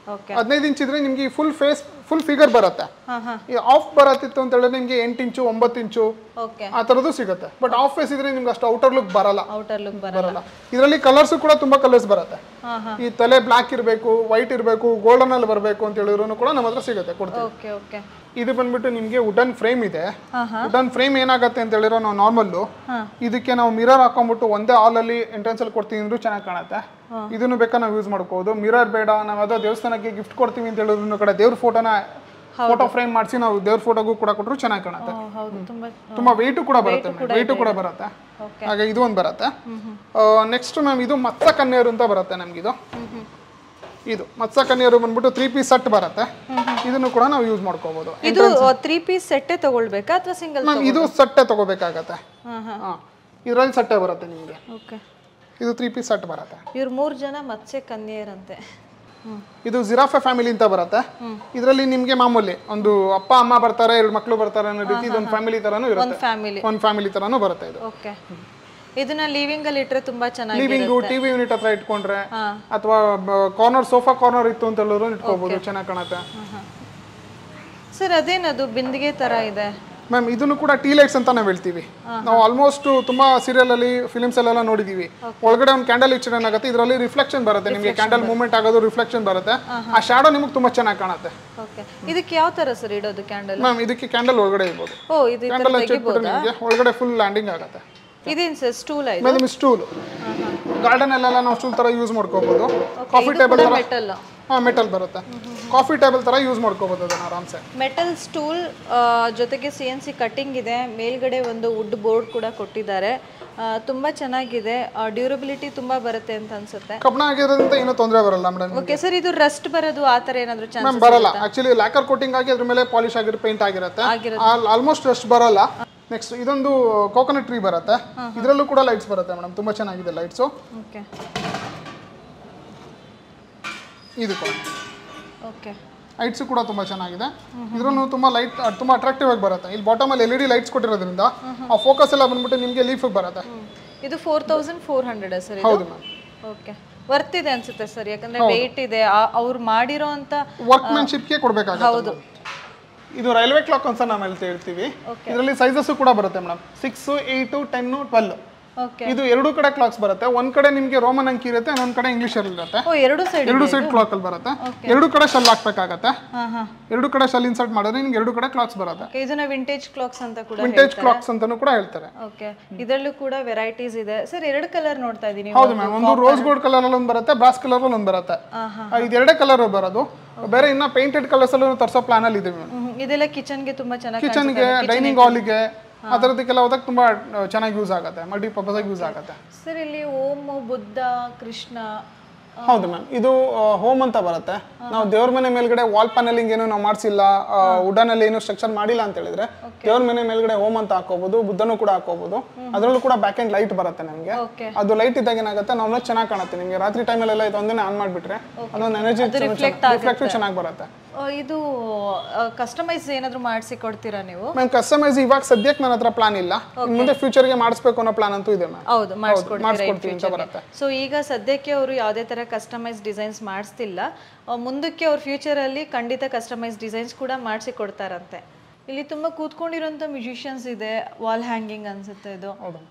ಓಕೆ ಹದಿನೈದು ಇಂಚ್ ಇದ್ರೆ ನಿಮ್ಗೆ ಫುಲ್ ಫೇಸ್ ಫುಲ್ ಫಿಗರ್ ಬರುತ್ತೆ ಹಾ ಹಾ ಈ ಆಫ್ ಬರತ್ತಿತ್ತು ಅಂತ ಹೇಳಿದ್ರೆ ನಿಮ್ಗೆ ಎಂಟು ಇಂಚು ಒಂಬತ್ತು ಇಂಚು ಓಕೆ ಆ ಥರದ್ದು ಸಿಗುತ್ತೆ ಬಟ್ ಆಫ್ ಫೇಸ್ ಇದ್ರೆ ನಿಮ್ಗೆ ಅಷ್ಟು ಔಟರ್ ಲುಕ್ ಬರಲ್ಲ ಔಟರ್ ಲುಕ್ ಬರ ಬರಲ್ಲ ಇದರಲ್ಲಿ ಕಲರ್ಸ್ ಕೂಡ ತುಂಬಾ ಕಲರ್ಸ್ ಬರುತ್ತೆ ಹಾ ಹಾ ಈ ತಲೆ ಬ್ಲಾಕ್ ಇರಬೇಕು ವೈಟ್ ಇರಬೇಕು ಗೋಲ್ಡನ್ ಅಲ್ಲಿ ಬರಬೇಕು ಅಂತ ಹೇಳಿದ್ರು ಕೂಡ ನಮ್ಮ ಹತ್ರ ಸಿಗುತ್ತೆ ಕೊಡ್ತೀವಿ ಓಕೆ ಓಕೆ ಇದು ಬಂದ್ಬಿಟ್ಟು ನಿಮಗೆ ವುಡನ್ ಫ್ರೇಮ್ ಇದೆ ಹಾ ಹಾ ವುಡನ್ ಫ್ರೇಮ್ ಏನಾಗುತ್ತೆ ಅಂತ ಹೇಳಿರೋ ನಾವು ನಾರ್ಮಲ್ಲು ಹಾ. ಇದಕ್ಕೆ ನಾವು ಮಿರರ್ ಹಾಕೊಂಡ್ಬಿಟ್ಟು ಒಂದೇ ಹಾಲ್ ಅಲ್ಲಿ ಎಂಟ್ರೆನ್ಸ್ ಅಲ್ಲಿ ಕೊಡ್ತೀವಿ ಅಂದ್ರೂ ಚೆನ್ನಾಗಿ ಕಾಣುತ್ತೆ ಇದನ್ನು ಬೇಕಾ ನಾವು ಯೂಸ್ ಮಾಡ್ಕೋಬಹುದು ಮಿರರ್ ಬೇಡ ನಾವು ಯಾವುದೋ ದೇವಸ್ಥಾನಕ್ಕೆ ಗಿಫ್ಟ್ ಕೊಡ್ತೀವಿ ಅಂತ ಹೇಳಿದ್ರು ಕಡೆ ದೇವ್ರ ಫೋಟೋನ ಫೋಟೋ ಫ್ರೇಮ್ ಮಾಡಿಸಿ ನಾವು ದೇವ್ರ ಫೋಟೋಗೂ ಕೂಡ ಕೊಟ್ಟರು ಚೆನ್ನಾಗಿ ಕಾಣುತ್ತೆ ಓ, ಹೌದು ತುಂಬಾ ತುಂಬಾ ವೆಯ್ಟ್ ಕೂಡ ಬರುತ್ತೆ ವೆಯ್ಟ್ ಕೂಡ ಬರುತ್ತೆ ಓಕೆ ಹಾಗೆ ಇದು ಒಂದು ಬರುತ್ತೆ ನೆಕ್ಸ್ಟ್ ಮ್ಯಾಮ್ ಇದು ಮತ್ಸ ಕನ್ಯರು ಅಂತ ಬರುತ್ತೆ ನಮ್ಗಿದು ಇದು ಮತ್ಸ ಕನ್ಯರು ಬಂದ್ಬಿಟ್ಟು ತ್ರೀ ಪೀಸ್ ಸೆಟ್ ಬರುತ್ತೆ ಇದನ್ನು ಕೂಡ ನಾವು ಯೂಸ್ ಮಾಡ್ಕೋಬಹುದು ಇದು ತ್ರೀ ಪೀಸ್ ಸೆಟ್ಟೇ ತಗೊಳ್ಬೇಕಾ ಅಥವಾ ಸಿಂಗಲ್ ಮ್ಯಾಮ್ ಇದು ಸಟ್ಟೆ ತಗೋಬೇಕಾಗತ್ತೆ ಹಾ ಹಾ ಹಾಂ ಇದರಲ್ಲಿ ಸಟ್ಟೆ ಬರುತ್ತೆ ನಿಮಗೆ ಓಕೆ ಇದು ತ್ರೀ ಪೀಸ್ ಸೆಟ್ ಬರುತ್ತೆ ಇವ್ರು ಮೂರು ಜನ ಮತ್ಸ್ಯ ಕನ್ಯೆಯರಂತೆ ಹ್ಮ್ ಇದು ಜಿರಾಫೆ ಫ್ಯಾಮಿಲಿ ಅಂತ ಬರುತ್ತೆ ಇದರಲ್ಲಿ ನಿಮಗೆ ಮಾಮೂಲಿ ಒಂದು ಅಪ್ಪ ಅಮ್ಮ ಬರ್ತಾರೆ ಎರಡು ಮಕ್ಕಳು ಬರ್ತಾರೆ ಅನ್ನೋ ರೀತಿ ಇದೊಂದು ಫ್ಯಾಮಿಲಿ ತರಾನು ಒಂದು ಇರುತ್ತೆ ಫ್ಯಾಮಿಲಿ ಒಂದು ಫ್ಯಾಮಿಲಿ ತರಾನು ಬರುತ್ತೆ ಇದು ಓಕೆ ಇದನ್ನ ಲಿವಿಂಗ್ ಅಲ್ಲಿ ಇಟ್ರೆ ತುಂಬಾ ಚೆನ್ನಾಗಿ ಲಿವಿಂಗು ಟಿವಿ ಯೂನಿಟ್ ಹತ್ರ ಇಟ್ಕೊಂಡ್ರೆ ಹಾ ಅಥವಾ ಕಾರ್ನರ್ ಸೋಫಾ ಕಾರ್ನರ್ ಇತ್ತು ಅಂತ ಹೇಳಿದ್ರು ಇಟ್ಕೋಬಹುದು ಚೆನ್ನಾಗಿ ಕಾಣುತ್ತೆ ಸರ್ ಅದೇನದು ಬಿಂದಿಗೆ ತರ ಇದೆ ಮ್ಯಾಮ್ ಇದನ್ನು ಕೂಡ ಟೀ ಲೈಟ್ಸ್ ಅಂತ ನಾವು ಹೇಳ್ತೀವಿ ನಾವು ಆಲ್ಮೋಸ್ಟ್ ತುಂಬಾ ಸೀರಿಯಲ್ ಅಲ್ಲಿ ಫಿಲಿಮ್ಸ್ ಅಲ್ಲೆಲ್ಲ ನೋಡಿದೀವಿ ಒಳಗಡೆ ಒಂದು ಕ್ಯಾಂಡಲ್ ಇಚ್ಚರ್ ಏನಾಗುತ್ತೆ ಇದರಲ್ಲಿ ರಿಫ್ಲೆಕ್ಷನ್ ಬರುತ್ತೆ ನಿಮಗೆ ಕ್ಯಾಂಡಲ್ ಮೂವ್ಮೆಂಟ್ ಆಗೋದು ರಿಫ್ಲೆಕ್ಷನ್ ಬರುತ್ತೆ ಆ ಶಾಡೋ ನಿಮಗೆ ತುಂಬಾ ಚೆನ್ನಾಗಿ ಕಾಣುತ್ತೆ ಓಕೆ ಇದಕ್ಕೆ ಯಾವ ತರ ಸರ್ ಇಡೋದು ಕ್ಯಾಂಡಲ್ ಮ್ಯಾಮ್ ಇದಕ್ಕೆ ಕ್ಯಾಂಡಲ್ ಒಳಗಡೆ ಇರ್ಬೋದು ಓ ಇದು ಈ ತರ ಕ್ಯಾಂಡಲ್ ಹಚ್ಚಿಟ್ಬಿಟ್ಟು ನಿಮಗೆ ಒಳಗಡೆ ಫುಲ್ ಲ್ಯಾಂಡಿಂಗ್ ಆಗುತ್ತೆ ಇದೇನು ಸರ್ ಸ್ಟೂಲ್ ಇದು ಆಮೇಲೆ ಸ್ಟೂಲ್ ಗಾರ್ಡನ್ ಅಲ್ಲೆಲ್ಲ ನಾವು ಸ್ಟೂಲ್ ತರ ಯೂಸ್ ಮಾಡ್ಕೋಬಹುದು ಕಾಫಿ ಟೇಬಲ್ ತರ ಮೆಟಲ್ ಹಾ ಮೆಟಲ್ ಬರುತ್ತೆ ಕಾಫಿ ಟೇಬಲ್ ತರ ಯೂಸ್ ಮಾಡ್ಕೋಬಹುದು ಅದನ್ನ ಆರಾಮ್ಸೆ ಮೆಟಲ್ ಸ್ಟೂಲ್ ಜೊತೆಗೆ ಸಿ ಎನ್ ಸಿ ಕಟ್ಟಿಂಗ್ ಇದೆ ಮೇಲ್ಗಡೆ ಒಂದು ವುಡ್ ಬೋರ್ಡ್ ಕೂಡ ಕೊಟ್ಟಿದ್ದಾರೆ ಆ, ತುಂಬಾ ಚೆನ್ನಾಗಿದೆ ಡ್ಯೂರಬಿಲಿಟಿ ತುಂಬಾ ಬರುತ್ತೆ ಅಂತ ಅನ್ಸುತ್ತೆ ಕಬ್ಬಣ ಆಗಿರೋದ್ರಿಂದ ಏನೂ ತೊಂದರೆ ಬರಲ್ಲ ಮೇಡಮ್ ಓಕೆ ಸರ್ ಇದು ರಸ್ಟ್ ಬರೋದು ಆ ಥರ ಏನಾದರೂ ಚಾನ್ಸ್ ಮ್ಯಾಮ್ ಬರಲ್ಲ ಆಕ್ಚುಲಿ ಲ್ಯಾಕರ್ ಕೋಟಿಂಗ್ ಆಗಿ ಅದ್ರ ಮೇಲೆ ಪಾಲಿಶ್ ಆಗಿರೋ ಪೇಂಟ್ ಆಗಿರುತ್ತೆ ಆಲ್ಮೋಸ್ಟ್ ಅಷ್ಟು ಬರಲ್ಲ ನೆಕ್ಸ್ಟ್ ಇದೊಂದು ಕೋಕೋನಟ್ ಟ್ರೀ ಬರುತ್ತೆ ಇದರಲ್ಲೂ ಕೂಡ ಲೈಟ್ಸ್ ಬರುತ್ತೆ ಮೇಡಮ್ ತುಂಬಾ ಚೆನ್ನಾಗಿದೆ ಲೈಟ್ಸು ಓಕೆ ಇದು ಕೂಡ ಓಕೆ ಲೈಟ್ಸ್ ಕೂಡ ತುಂಬಾ ಚೆನ್ನಾಗಿದೆ ಇದ್ರೂ ತುಂಬಾ ಲೈಟ್ ತುಂಬಾ ಅಟ್ರಾಕ್ಟಿವ್ ಆಗಿ ಬರುತ್ತೆ ಇಲ್ಲಿ ಬಾಟಮ್ ಅಲ್ಲಿ ಎಲ್ ಇ ಡಿ ಲೈಟ್ಸ್ ಕೊಟ್ಟಿರೋದ್ರಿಂದ ಆ ಫೋಕಸ್ ಎಲ್ಲ ಬಂದ್ಬಿಟ್ಟು ನಿಮಗೆ ಲೀಫ್ ಬರುತ್ತೆ ಇದು four thousand four hundred sir ಇದು ಹೌದು ಮ್ಯಾಮ್ ಓಕೆ ವರ್ತಿದೆ ಅನ್ಸುತ್ತೆ ಸರ್ ಯಾಕಂದ್ರೆ ವೆಯ್ಟ್ ಇದೆ ಅವ್ರು ಮಾಡಿರೋ ಅಂತ ವರ್ಕ್ಮ್ಯಾನ್ಶಿಪ್ಗೆ ಕೊಡಬೇಕಾಗುತ್ತೆ ಇದು ರೈಲ್ವೆ ಕ್ಲಾಕ್ ಅಂತ ನಾವು ಹೇಳ್ತಾ ಹೇಳ್ತೀವಿ ಇದರಲ್ಲಿ ಸೈಜಸ್ ಕೂಡ ಬರುತ್ತೆ madam six eight ten twelve okay ಇದು ಎರಡು ಕಡೆ ಕ್ಲಾಕ್ಸ್ ಬರುತ್ತೆ ಒಂದ್ ಕಡೆ ನಿಮಗೆ ರೋಮನ್ ಅಂಕಿ ಇರುತ್ತೆ ಇನ್ನೊಂದ್ ಕಡೆ ಇಂಗ್ಲಿಷ್ ಅಲ್ಲಿ ಇರುತ್ತೆ ಓ ಎರಡು ಸೈಡ್ ಎರಡು ಸೈಡ್ ಕ್ಲಾಕ್ ಅಲ್ಲಿ ಬರುತ್ತೆ ಎರಡು ಕಡೆ ಶೆಲ್ ಹಾಕ್ಬೇಕಾಗತ್ತೆ ಹಾಂ ಹಾಂ ಎರಡು ಕಡೆ ಶೆಲ್ ಇನ್ಸರ್ಟ್ ಮಾಡಿದ್ರೆ ನಿಮ್ಗೆ ಎರಡು ಕಡೆ ಕ್ಲಾಕ್ಸ್ ಬರುತ್ತೆ ಓಕೆ ಇದನ್ನ ವಿಂಟೇಜ್ ಕ್ಲಾಕ್ಸ್ ಅಂತ ಕೂಡ ವಿಂಟೇಜ್ ಕ್ಲಾಕ್ಸ್ ಅಂತಾನು ಕೂಡ ಹೇಳ್ತಾರೆ ಓಕೆ ಇದರಲ್ಲೂ ಕೂಡ ವೆರೈಟೀಸ್ ಇದೆ ಸರ್ ಎರಡು ಕಲರ್ ನೋಡ್ತಾ ಇದ್ದೀನಿ ಹೌದು ಮ್ಯಾಮ್ ಒಂದು ರೋಸ್ ಗೋಲ್ಡ್ ಕಲರ್ ಅಲ್ಲಿ ಒಂದು ಬರುತ್ತೆ ಬ್ರಾಸ್ ಕಲರ್ ಅಲ್ಲಿ ಒಂದು ಬರುತ್ತೆ ಆ, ಇದು ಎರಡೇ ಕಲರ್ ಬರೋದು ಬೇರೆ ಇನ್ನ ಪೇಂಟೆಡ್ ಕಲರ್ಸ್ ಅಲ್ಲೂ ತರಿಸೋ ಪ್ಲಾನ್ ಅಲ್ಲಿ ಇದೆ ಮ್ಯಾಮ್ ಇದೆಲ್ಲ ಕಿಚನ್ಗೆ ತುಂಬಾ ಚೆನ್ನಾಗಿ ಕಿಚನ್ಗೆ ಡೈನಿಂಗ್ ಹಾಲಿಗೆ ಆ ಥರದಕ್ಕೆಲ್ಲ ಹೋದಾಗ ತುಂಬಾ ಆ, ಚೆನ್ನಾಗಿ ಯೂಸ್ ಆಗುತ್ತೆ ಮಲ್ಟಿ ಪರ್ಪಸ್ ಆಗಿ ಯೂಸ್ ಆಗುತ್ತೆ ಸರ್ ಇಲ್ಲಿ ಓಂ ಬುದ್ಧ ಕೃಷ್ಣ ಹೌದು ಮ್ಯಾಮ್ ಇದು ಹೋಮ್ ಅಂತ ಬರುತ್ತೆ ನಾವು ದೇವ್ರ ಮನೆ ಮೇಲ್ಗಡೆ ವಾಲ್ ಪ್ಯಾನಲಿಂಗ್ ಏನು ನಾವು ಮಾಡಿಸಿಲ್ಲ ವುಡನ್ ಅಲ್ಲಿ ಏನು ಸ್ಟ್ರಕ್ಚರ್ ಮಾಡಿಲ್ಲ ಅಂತ ಹೇಳಿದ್ರೆ ದೇವ್ರ ಮನೆ ಮೇಲ್ಗಡೆ ಹೋಮ್ ಅಂತ ಹಾಕೋಬಹುದು ಬುದ್ಧನೂ ಕೂಡ ಹಾಕೋಬಹುದು ಅದರಲ್ಲೂ ಕೂಡ ಬ್ಯಾಕ್ ಅಂಡ್ ಲೈಟ್ ಬರುತ್ತೆ ನಮಗೆ ಓಕೆ ಅದು ಲೈಟ್ ಇದ್ದಾಗ ಏನಾಗುತ್ತೆ ನಾವು ಚೆನ್ನಾಗಿ ಕಾಣುತ್ತೆ ನಿಮಗೆ ರಾತ್ರಿ ಟೈಮಲ್ಲೆಲ್ಲ ಇದೊಂದನ್ನೇ ಆನ್ ಮಾಡಿಬಿಟ್ರೆ ಅದೊಂದು ಎನರ್ಜಿ ರಿಫ್ಲೆಕ್ಟ್ ಚೆನ್ನಾಗಿ ಬರುತ್ತೆ ಇದು ಕಸ್ಟಮೈಸ್ ಏನಾದ್ರು ಮಾಡಿಸಿ ಕೊಡ್ತೀರಾ ನೀವು ಮ್ಯಾಮ್ ಕಸ್ಟಮೈಸ್ ಇವಾಗ ಸದ್ಯಕ್ಕೆ ನನ್ನ ಹತ್ರ ಪ್ಲಾನ್ ಇಲ್ಲ ಇನ್ ಮುಂದೆ ಫ್ಯೂಚರ್ಗೆ ಮಾಡಿಸ್ಬೇಕು ಅನ್ನೋ ಪ್ಲಾನ್ ಅಂತೂ ಇದೆ ಮ್ಯಾಮ್ ಹೌದು ಮಾಡಿಸ್ಕೊಡ್ತೀರಾ ಮಾಡಿಸ್ಕೊಡ್ತೀವಿ ಅಂತ ಬರುತ್ತೆ ಸೊ ಈಗ ಸದ್ಯಕ್ಕೆ ಅವರು ಯಾವುದೇ ಥರ ಕಸ್ಟಮೈಸ್ ಡಿಸೈನ್ಸ್ ಮಾಡಿಸ್ತಿಲ್ಲ ಆ, ಮುಂದಕ್ಕೆ ಅವ್ರ ಫ್ಯೂಚರಲ್ಲಿ ಖಂಡಿತ ಕಸ್ಟಮೈಸ್ ಡಿಸೈನ್ಸ್ ಕೂಡ ಮಾಡಿಸಿ ಕೊಡ್ತಾರಂತೆ ಇಲ್ಲಿ ತುಂಬ ಕೂತ್ಕೊಂಡಿರೋಂಥ ಮ್ಯೂಸಿಷಿಯನ್ಸ್ ಇದೆ ವಾಲ್ ಹ್ಯಾಂಗಿಂಗ್ ಅನ್ಸುತ್ತೆ ಇದು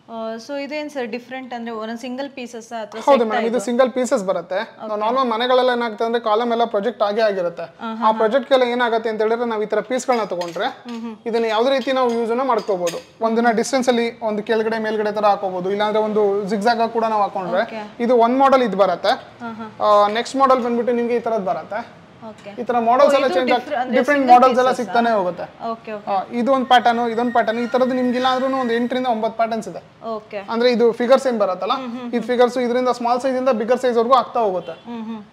ಸೊ ಇದೇನು ಸರ್ ಡಿಫ್ರೆಂಟ್ ಅಂದ್ರೆ ಒಂದೊಂದು ಸಿಂಗಲ್ ಪೀಸಸ್ ಅಥವಾ ಹೌದು ಮೇಡಮ್ ಇದು ಸಿಂಗಲ್ ಪೀಸಸ್ ಬರುತ್ತೆ ನಾರ್ಮಲ್ ಮನೆಗಳೆಲ್ಲ ಏನಾಗುತ್ತೆ ಅಂದ್ರೆ ಕಾಲಮ್ ಎಲ್ಲ ಪ್ರಾಜೆಕ್ಟ್ ಆಗೇ ಆಗಿರುತ್ತೆ ಆ ಪ್ರಾಜೆಕ್ಟ್ ಎಲ್ಲ ಏನಾಗುತ್ತೆ ಅಂತ ಹೇಳಿದ್ರೆ ನಾವು ಈ ತರ ಪೀಸ್ಗಳನ್ನ ತಗೊಂಡ್ರೆ ಇದನ್ನ ಯಾವ್ದೇ ರೀತಿ ನಾವು ಯೂಸ್ ಮಾಡ್ಕೋಬಹುದು ಒಂದಿನ ಡಿಸ್ಟೆನ್ಸ್ ಅಲ್ಲಿ ಒಂದು ಕೆಳಗಡೆ ಮೇಲ್ಗಡೆ ತರ ಹಾಕೋಬಹುದು ಇಲ್ಲಾಂದ್ರೆ ಒಂದು ಜಿಗ್ಜಾಗ ಕೂಡ ನಾವು ಹಾಕೊಂಡ್ರೆ ಇದು ಒಂದ್ ಮಾಡೆಲ್ ಇದು ಬರುತ್ತೆ ನೆಕ್ಸ್ಟ್ ಮಾಡೆಲ್ ಬಂದ್ಬಿಟ್ಟು ನಿಮ್ಗೆ ಈ ತರದ್ ಬರುತ್ತೆ ಓಕೆ ಈ ತರ ಮಾಡೆಲ್ಸ್ ಎಲ್ಲ ಚೇಂಜ್ ಡಿಫ್ರೆಂಟ್ ಮಾಡೆಲ್ಸ್ ಎಲ್ಲ ಸಿಗ್ತಾನೆ ಹೋಗುತ್ತೆ ಓಕೆ ಆ, ಇದು ಒಂದು ಪ್ಯಾಟರ್ನ್ ಇದೊಂದು ಪ್ಯಾಟರ್ನ್ ಈ ತರದ್ದು ನಿಮ್ಗೆ ಇಲ್ಲ ಅಂದ್ರೂ ಒಂದು ಎಂಟರಿಂದ ಒಂಬತ್ತು ಪ್ಯಾಟರ್ನ್ಸ್ ಇದೆ ಓಕೆ ಅಂದ್ರೆ ಇದು ಫಿಗರ್ಸ್ ಏನ್ ಬರುತ್ತಲ್ಲ ಈ ಫಿಗರ್ಸ್ ಇದರಿಂದ ಸ್ಮಾಲ್ ಸೈಜ್ ಇಂದ ಬಿಗರ್ ಸೈಜ್ ವರೆಗೂ ಆಗ್ತಾ ಹೋಗುತ್ತೆ ಹ್ಮ್ ಹ್ಮ್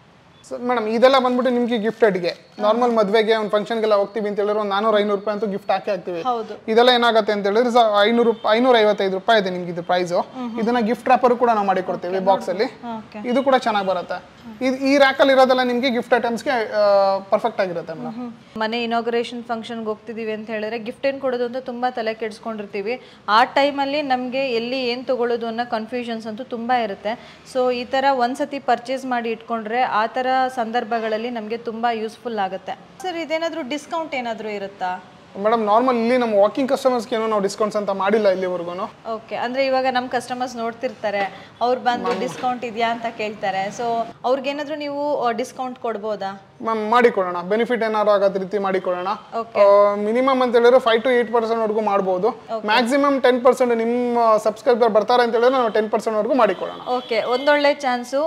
ಮೇಡಮ್ ಇದೆಲ್ಲ ಬಂದ್ಬಿಟ್ಟು ನಿಮ್ಗೆ ಗಿಫ್ಟೆಡ್ಗೆ ನಾರ್ಮಲ್ ಮದ್ವೆಗೆ ಒಂದು ಫಂಕ್ಷನ್ಗೆಲ್ಲ ಹೋಗ್ತೀವಿ ಅಂತ ಹೇಳಿದ್ರೆ ಒಂದು ನಾನೂರ ಐನೂರು ರೂಪಾಯಿ ಅಂತೂ ಗಿಫ್ಟ್ ಹಾಕಿ ಹಾಕ್ತೀವಿ ಹೌದು ಇದೆಲ್ಲ ಏನಾಗುತ್ತೆ ಅಂತ ಹೇಳಿದ್ರೆ ಸ- ಐನೂರು ಐನೂರ ಐವತ್ತೈದು ರೂಪಾಯಿ ಇದೆ ನಿಮ್ಗೆ ಇದು ಪ್ರೈಸು ಇದನ್ನ ಗಿಫ್ಟ್ ರ್ಯಾಪರ್ ಕೂಡ ನಾವು ಮಾಡಿ ಕೊಡ್ತೀವಿ ಬಾಕ್ಸ್ ಅಲ್ಲಿ ಓಕೆ ಇದು ಕೂಡ ಚೆನ್ನಾಗಿ ಬರುತ್ತೆ ಇದು ಈ ರ್ಯಾಕಲ್ಲಿ ಇರೋದೆಲ್ಲ ನಿಮ್ಗೆ ಗಿಫ್ಟ್ ಐಟಮ್ಸ್ಗೆ ಪರ್ಫೆಕ್ಟ್ ಆಗಿರುತ್ತೆ ಮೇಡಮ್ ಮನೆ ಇನಾಗ್ರೇಷನ್ ಫಂಕ್ಷನ್ಗೆ ಹೋಗ್ತಿದ್ದೀವಿ ಅಂತ ಹೇಳಿದ್ರೆ ಗಿಫ್ಟ್ ಏನು ಕೊಡೋದು ಅಂತ ತುಂಬ ತಲೆ ಕೆಡಿಸ್ಕೊಂಡಿರ್ತೀವಿ ಆ ಟೈಮಲ್ಲಿ ನಮಗೆ ಎಲ್ಲಿ ಏನು ತೊಗೊಳ್ಳೋದು ಅನ್ನೋ ಕನ್ಫ್ಯೂಷನ್ಸ್ ಅಂತೂ ತುಂಬ ಇರುತ್ತೆ ಸೊ ಈ ಥರ ಒಂದ್ಸತಿ ಪರ್ಚೇಸ್ ಮಾಡಿ ಇಟ್ಕೊಂಡ್ರೆ ಆ ಥರ ಸಂದರ್ಭಗಳಲ್ಲಿ ನಮಗೆ ತುಂಬ ಯೂಸ್ಫುಲ್ ಆಗುತ್ತೆ ಸರ್ ಇದೇನಾದರೂ ಡಿಸ್ಕೌಂಟ್ ಏನಾದರೂ ಇರುತ್ತಾ ಮೇಡಮ್ ನಾರ್ಮಲ್ ಇಲ್ಲಿ ನಮ್ಮ ವಾಕಿಂಗ್ ಕಸ್ಟಮರ್ಸ್ಗೆ ಏನೋ ನಾವು ಡಿಸ್ಕೌಂಟ್ಸ್ ಅಂತ ಮಾಡಿಲ್ಲ ಇಲ್ಲಿವರೆಗೂ ಓಕೆ ಅಂದರೆ ಇವಾಗ ನಮ್ಮ ಕಸ್ಟಮರ್ಸ್ ನೋಡ್ತಿರ್ತಾರೆ ಅವ್ರು ಬಂದು ಡಿಸ್ಕೌಂಟ್ ಇದೆಯಾ ಅಂತ ಕೇಳ್ತಾರೆ ಸೊ ಅವ್ರಿಗೇನಾದರೂ ನೀವು ಡಿಸ್ಕೌಂಟ್ ಕೊಡ್ಬೋದಾ ಮ್ಯಾಮ್ ಮಾಡಿಕೊಡೋಣ ಬೆನಿಫಿಟ್ ಏನಾದ್ರು ಆಗೋ ರೀತಿ ಮಾಡಿಕೊಡೋಣ Okay. ಮಿನಿಮಮ್ ಅಂತ ಹೇಳಿದ್ರೆ ಫೈವ್ ಟು ಏಟ್ ಪರ್ಸೆಂಟ್ ವರೆಗೂ ಮಾಡ್ಬೋದು ಮ್ಯಾಕ್ಸಿಮಮ್ ಟೆನ್ ಪರ್ಸೆಂಟ್ ನಿಮ್ಮ ಸಬ್ಸ್ಕ್ರೈಬರ್ ಬರ್ತಾರೆ ಅಂತ ಹೇಳಿದ್ರೆ ನಾವು ಟೆನ್ ಪರ್ಸೆಂಟ್ ವರೆಗೂ ಮಾಡಿಕೊಡೋಣ ಓಕೆ ಒಂದೊಳ್ಳೆ ಚಾನ್ಸು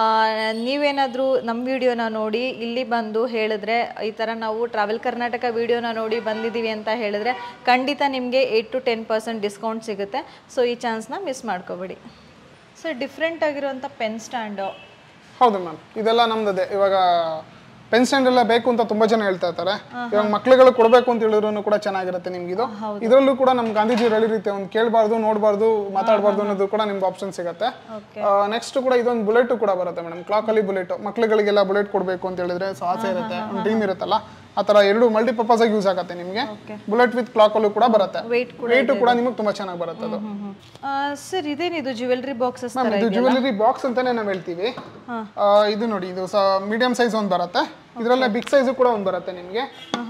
ನೀವೇನಾದರೂ ನಮ್ಮ ವಿಡಿಯೋನ ನೋಡಿ ಇಲ್ಲಿ ಬಂದು ಹೇಳಿದ್ರೆ ಈ ಥರ ನಾವು ಟ್ರಾವೆಲ್ ಕರ್ನಾಟಕ ವಿಡಿಯೋನ ನೋಡಿ ಬಂದಿದ್ದೀವಿ ಅಂತ ಹೇಳಿದ್ರೆ ಖಂಡಿತ ನಿಮಗೆ eight to ten percent discount ಸಿಗುತ್ತೆ ಸೊ ಈ ಚಾನ್ಸ್ನ ಮಿಸ್ ಮಾಡ್ಕೋಬೇಡಿ ಸರ್ ಡಿಫ್ರೆಂಟ್ ಆಗಿರುವಂಥ ಪೆನ್ ಸ್ಟ್ಯಾಂಡು ಹೌದು ಮ್ಯಾಮ್ ಇದೆಲ್ಲ ನಮ್ದದೆ ಇವಾಗ ಪೆನ್ ಸ್ಟ್ಯಾಂಡ್ ಎಲ್ಲ ಬೇಕು ಅಂತ ತುಂಬಾ ಜನ ಹೇಳ್ತಾ ಇರ್ತಾರೆ ಇವಾಗ ಮಕ್ಳುಗಳು ಕೊಡಬೇಕು ಅಂತ ಹೇಳಿದ್ರು ಕೂಡ ಚೆನ್ನಾಗಿರುತ್ತೆ ನಿಮ್ಗೆ ಇದು ಇದರಲ್ಲೂ ಕೂಡ ನಮ್ ಗಾಂಧೀಜಿ ಹೇಳಿ ರೀತಿ ಒಂದು ಕೇಳಬಾರ್ದು ನೋಡಬಾರ್ದು ಮಾತಾಡಬಾರ್ದು ಅನ್ನೋದು ಕೂಡ ನಿಮ್ಗೆ ಆಪ್ಷನ್ ಸಿಗುತ್ತೆ ಓಕೆ ನೆಕ್ಸ್ಟ್ ಕೂಡ ಇದೊಂದು ಬುಲೆಟ್ ಕೂಡ ಬರುತ್ತೆ ಮೇಡಮ್ ಕ್ಲಾಕ್ ಅಲ್ಲಿ ಬುಲೆಟ್ ಮಕ್ಳುಗಳಿಗೆಲ್ಲ ಬುಲೆಟ್ ಕೊಡಬೇಕು ಅಂತ ಹೇಳಿದ್ರೆ ಸೊ ಆಸೆ ಇರುತ್ತೆ ಒಂದು ಟೀಮ್ ಇರುತ್ತಲ್ಲ ಆ ತರ ಎರಡು ಮಲ್ಟಿಪರ್ಪಸ್ ಆಗಿ ಯೂಸ್ ಆಗುತ್ತೆ ನಿಮಗೆ ಬುಲೆಟ್ ವಿತ್ ಕ್ಲಾಕ್ ಅಲ್ಲೂ ಕೂಡ ಬರುತ್ತೆ ವೆಯ್ಟ್ ಕೂಡ ವೇಟ್ ಕೂಡ ನಿಮಗೆ ತುಂಬಾ ಚೆನ್ನಾಗಿ ಬರುತ್ತೆ ಅದು ಸರ್ ಇದೇನಿದು ಜ್ಯುವೆಲ್ರಿ ಬಾಕ್ಸಸ್ ಮ್ಯಾಮ್ ಇದು ಜ್ಯುವೆಲರಿ ಬಾಕ್ಸ್ ಅಂತಾನೆ ನಾವು ಹೇಳ್ತೀವಿ ಆ, ಇದು ನೋಡಿ ಇದು ಮೀಡಿಯಂ ಸೈಜ್ ಒಂದು ಬರುತ್ತೆ ಇದರಲ್ಲೇ ಬಿಗ್ ಸೈಜು ಕೂಡ ಒಂದು ಬರುತ್ತೆ ನಿಮಗೆ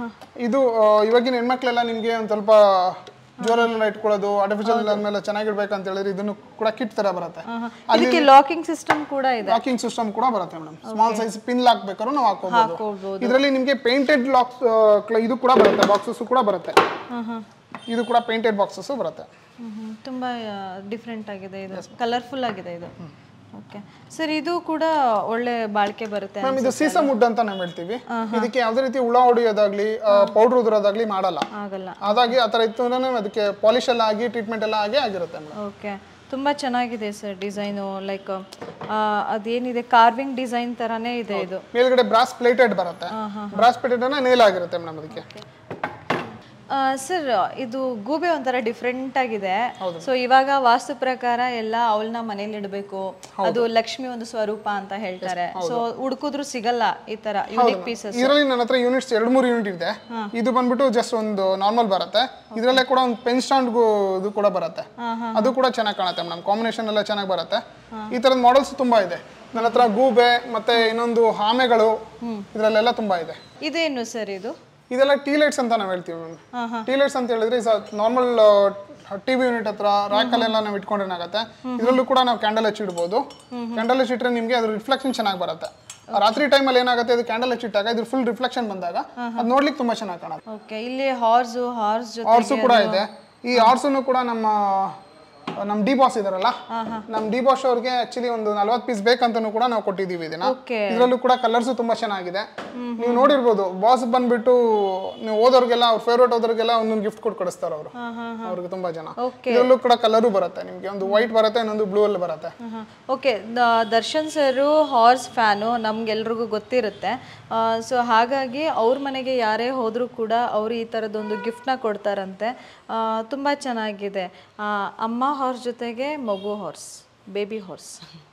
ಇದು ಆ, ಇವಾಗಿನ ಹೆಣ್ಮಕ್ಳೆಲ್ಲ ನಿಮಗೆ ಒಂದು ಸ್ವಲ್ಪ ಜೋರೆಲ್ಲ ಇಟ್ಕೊಳ್ಳೋದು ಆರ್ಟಿಫಿಷಿಯಲ್ ಮೇಲೆ ಚೆನ್ನಾಗಿರ್ಬೇಕಂತ ಹೇಳಿದ್ರೆ ಇದನ್ನು ಕೂಡ ಕಿಟ್ ತರ ಬರುತ್ತೆ ಇದಕ್ಕೆ ಲಾಕಿಂಗ್ ಸಿಸ್ಟಮ್ ಕೂಡ ಇದೆ ಲಾಕಿಂಗ್ ಸಿಸ್ಟಮ್ ಕೂಡ ಬರುತ್ತೆ madam small size pin lock ಬೇಕಾದ್ರೂ ನಾವು ಹಾಕೋಬಹುದು ಹಾಕೋಬಹುದು ಇದರಲ್ಲಿ ನಿಮಗೆ ಪೇಂಟೆಡ್ ಲಾಕ್ ಇದು ಕೂಡ ಬರುತ್ತೆ ಬಾಕ್ಸಸ್ ಕೂಡ ಬರುತ್ತೆ ಹಾಂ ಹಾಂ ಇದು ಕೂಡ ಪೇಂಟೆಡ್ ಬಾಕ್ಸಸ್ ಬರುತ್ತೆ ತುಂಬ ಡಿಫ್ರೆಂಟ್ ಆಗಿದೆ ಇದು ಕಲರ್ಫುಲ್ ಆಗಿದೆ ಇದು ಓಕೆ ಸರ್ ಇದು ಕೂಡ ಒಳ್ಳೆ ಬಾಳಿಕೆ ಬರುತ್ತೆ ಮ್ಯಾಮ್ ಇದು ಸೀಸಮ್ ವುಡ್ ಅಂತ ನಾವು ಹೇಳ್ತೀವಿ ಇದಕ್ಕೆ ಯಾವುದೇ ರೀತಿ ಹುಳ ಹೊಡಿಯೋದಾಗ್ಲಿ ಪೌಡರ್ ಉದುರೋದಾಗ್ಲಿ ಮಾಡಲ್ಲ ಆಗಲ್ಲ ಹಾಗಾಗಿ ಆ ಥರ ಇತ್ತು ಅಂದ್ರೆ ಅದಕ್ಕೆ ಪಾಲಿಶ್ ಎಲ್ಲ ಆಗಿ ಟ್ರೀಟ್ಮೆಂಟ್ ಎಲ್ಲ ಆಗಿ ಆಗಿರುತ್ತೆ ಮೇಡಮ್ ಓಕೆ ತುಂಬ ಚೆನ್ನಾಗಿದೆ ಸರ್ ಡಿಸೈನು ಲೈಕ್ ಅದೇನಿದೆ ಕಾರ್ವಿಂಗ್ ಡಿಸೈನ್ ಥರನೇ ಇದೆ ಇದು ಮೇಲ್ಗಡೆ ಬ್ರಾಸ್ ಪ್ಲೇಟೆಡ್ ಬರುತ್ತೆ ಬ್ರಾಸ್ ಪ್ಲೇಟೆಡ್ ನೇಲ್ ಆಗಿರುತ್ತೆ ಮೇಡಮ್ ಅದಕ್ಕೆ ಸರ್ ಇದು ಗೂಬೆ ಒಂಥರ ಡಿಫ್ರೆಂಟ್ ಆಗಿದೆ ಸೊ ಇವಾಗ ವಾಸ್ತು ಪ್ರಕಾರ ಎಲ್ಲ ಅವಳನ್ನ ಮನೇಲಿ ಇಡಬೇಕು ಅದು ಲಕ್ಷ್ಮಿ ಒಂದು ಸ್ವರೂಪ ಅಂತ ಹೇಳ್ತಾರೆ ಸೊ ಹುಡುಕಿದ್ರು ಸಿಗಲ್ಲ ಈ ತರ ಯುನಿಕ್ ಪೀಸಸ್ ಇದರಲ್ಲಿ ನನ್ನ ಹತ್ರ ಯೂನಿಟ್ಸ್ ಎರಡು ಮೂರು ಯೂನಿಟ್ ಇದೆ ಇದು ಬಂದ್ಬಿಟ್ಟು ಜಸ್ಟ್ ಒಂದು ನಾರ್ಮಲ್ ಬರುತ್ತೆ ಇದರಲ್ಲೇ ಕೂಡ ಒಂದು ಪೆನ್ ಸ್ಟ್ಯಾಂಡ್ ಇದು ಕೂಡ ಬರುತ್ತೆ ಅದು ಕೂಡ ಚೆನ್ನಾಗಿ ಕಾಣುತ್ತೆ ಮೇಡಮ್ ಕಾಂಬಿನೇಷನ್ ಎಲ್ಲ ಚೆನ್ನಾಗಿ ಬರುತ್ತೆ ಈ ತರದ ಮಾಡೆಲ್ಸ್ ತುಂಬಾ ಇದೆ ನನ್ನ ಹತ್ರ ಗೂಬೆ ಮತ್ತೆ ಇನ್ನೊಂದು ಆಮೆಗಳು ಇದರಲ್ಲೆಲ್ಲ ತುಂಬಾ ಇದೆ ಇದೇನು ಸರ್ ಇದು ಇದೆಲ್ಲ ಟೀ ಲೈಟ್ಸ್ ಅಂತ ನಾವು ಹೇಳ್ತೀವಿ ಮ್ಯಾಮ್ ಟೀ ಲೈಟ್ಸ್ ಅಂತ ಹೇಳಿದ್ರೆ ನಾರ್ಮಲ್ ಟಿವಿ ಯೂನಿಟ್ ಹತ್ರ ರ್ಯಾಕ್ ಅಲ್ಲೆಲ್ಲ ನಾವು ಇಟ್ಕೊಂಡ್ರೆ ಏನಾಗುತ್ತೆ ಇದರಲ್ಲೂ ಕೂಡ ನಾವು ಕ್ಯಾಂಡಲ್ ಹಚ್ಚಿಡ್ಬೋದು ಕ್ಯಾಂಡಲ್ ಹಚ್ಚಿಟ್ರೆ ನಿಮಗೆ ಅದ್ರ ರಿಫ್ಲೆಕ್ಷನ್ ಚೆನ್ನಾಗಿ ಬರುತ್ತೆ ರಾತ್ರಿ ಟೈಮಲ್ಲಿ ಏನಾಗುತ್ತೆ ಇದು ಕ್ಯಾಂಡಲ್ ಹಚ್ಚಿಟ್ಟಾಗ ಇದ್ರ ಫುಲ್ ರಿಫ್ಲೆಕ್ಷನ್ ಬಂದಾಗ ಅದು ನೋಡ್ಲಿಕ್ಕೆ ತುಂಬಾ ಚೆನ್ನಾಗಿ ಕಾಣುತ್ತೆ ಓಕೆ ಇಲ್ಲಿ ಹಾರ್ಸು ಹಾರ್ಸ್ ಜೊತೆ ಆರ್ಸು ಕೂಡ ಇದೆ ಈ ಆರ್ಸನ್ನು ಕೂಡ ನಮ್ಮ ನಮ್ಮ ಡಿ ಬಾಸ್ ಇದಾರಲ್ಲ ನಮ್ಮ ಡಿ ಬಾಸ್ ಅವ್ರಿಗೆ ಆಕ್ಚುಲಿ ಒಂದು ನಲ್ವತ್ತು ಪೀಸ್ ಬೇಕಂತನೂ ಕೂಡ ನಾವು ಕೊಟ್ಟಿದ್ದೀವಿ ಇದನ್ನ ಓಕೆ ಇದರಲ್ಲೂ ಕೂಡ ಕಲರ್ಸ್ ತುಂಬಾ ಚೆನ್ನಾಗಿದೆ ನೀವು ನೋಡಿರ್ಬೋದು ಬಾಸ್ ಬಂದ್ಬಿಟ್ಟು ನೀವು ಓದೋರ್ಗೆಲ್ಲ ಅವ್ರ ಫೇವ್ರೇಟ್ ಓದೋರ್ಗೆಲ್ಲ ಒಂದೊಂದು ಗಿಫ್ಟ್ ಕೊಟ್ಟು ಕಳಿಸ್ತಾರೆ ಅವರು ಅವ್ರಿಗೆ ತುಂಬಾ ಜನ Okay. ಇದರಲ್ಲೂ ಕೂಡ ಕಲರು ಬರುತ್ತೆ ನಿಮ್ಗೆ ಒಂದು ವೈಟ್ ಬರುತ್ತೆ ಇನ್ನೊಂದು ಬ್ಲೂ ಅಲ್ಲಿ ಬರುತ್ತೆ okay Darshan sir horse fan ನಮ್ಗೆಲ್ರಿಗೂ ಗೊತ್ತಿರುತ್ತೆ ಸೊ ಹಾಗಾಗಿ ಅವ್ರ ಮನೆಗೆ ಯಾರೇ ಹೋದರೂ ಕೂಡ ಅವರು ಈ ಥರದೊಂದು ಗಿಫ್ಟ್ನ ಕೊಡ್ತಾರಂತೆ ತುಂಬ ಚೆನ್ನಾಗಿದೆ ಆ, ಅಮ್ಮ ಹಾರ್ಸ್ ಜೊತೆಗೆ ಮಗು ಹಾರ್ಸ್ ಬೇಬಿ ಹಾರ್ಸ್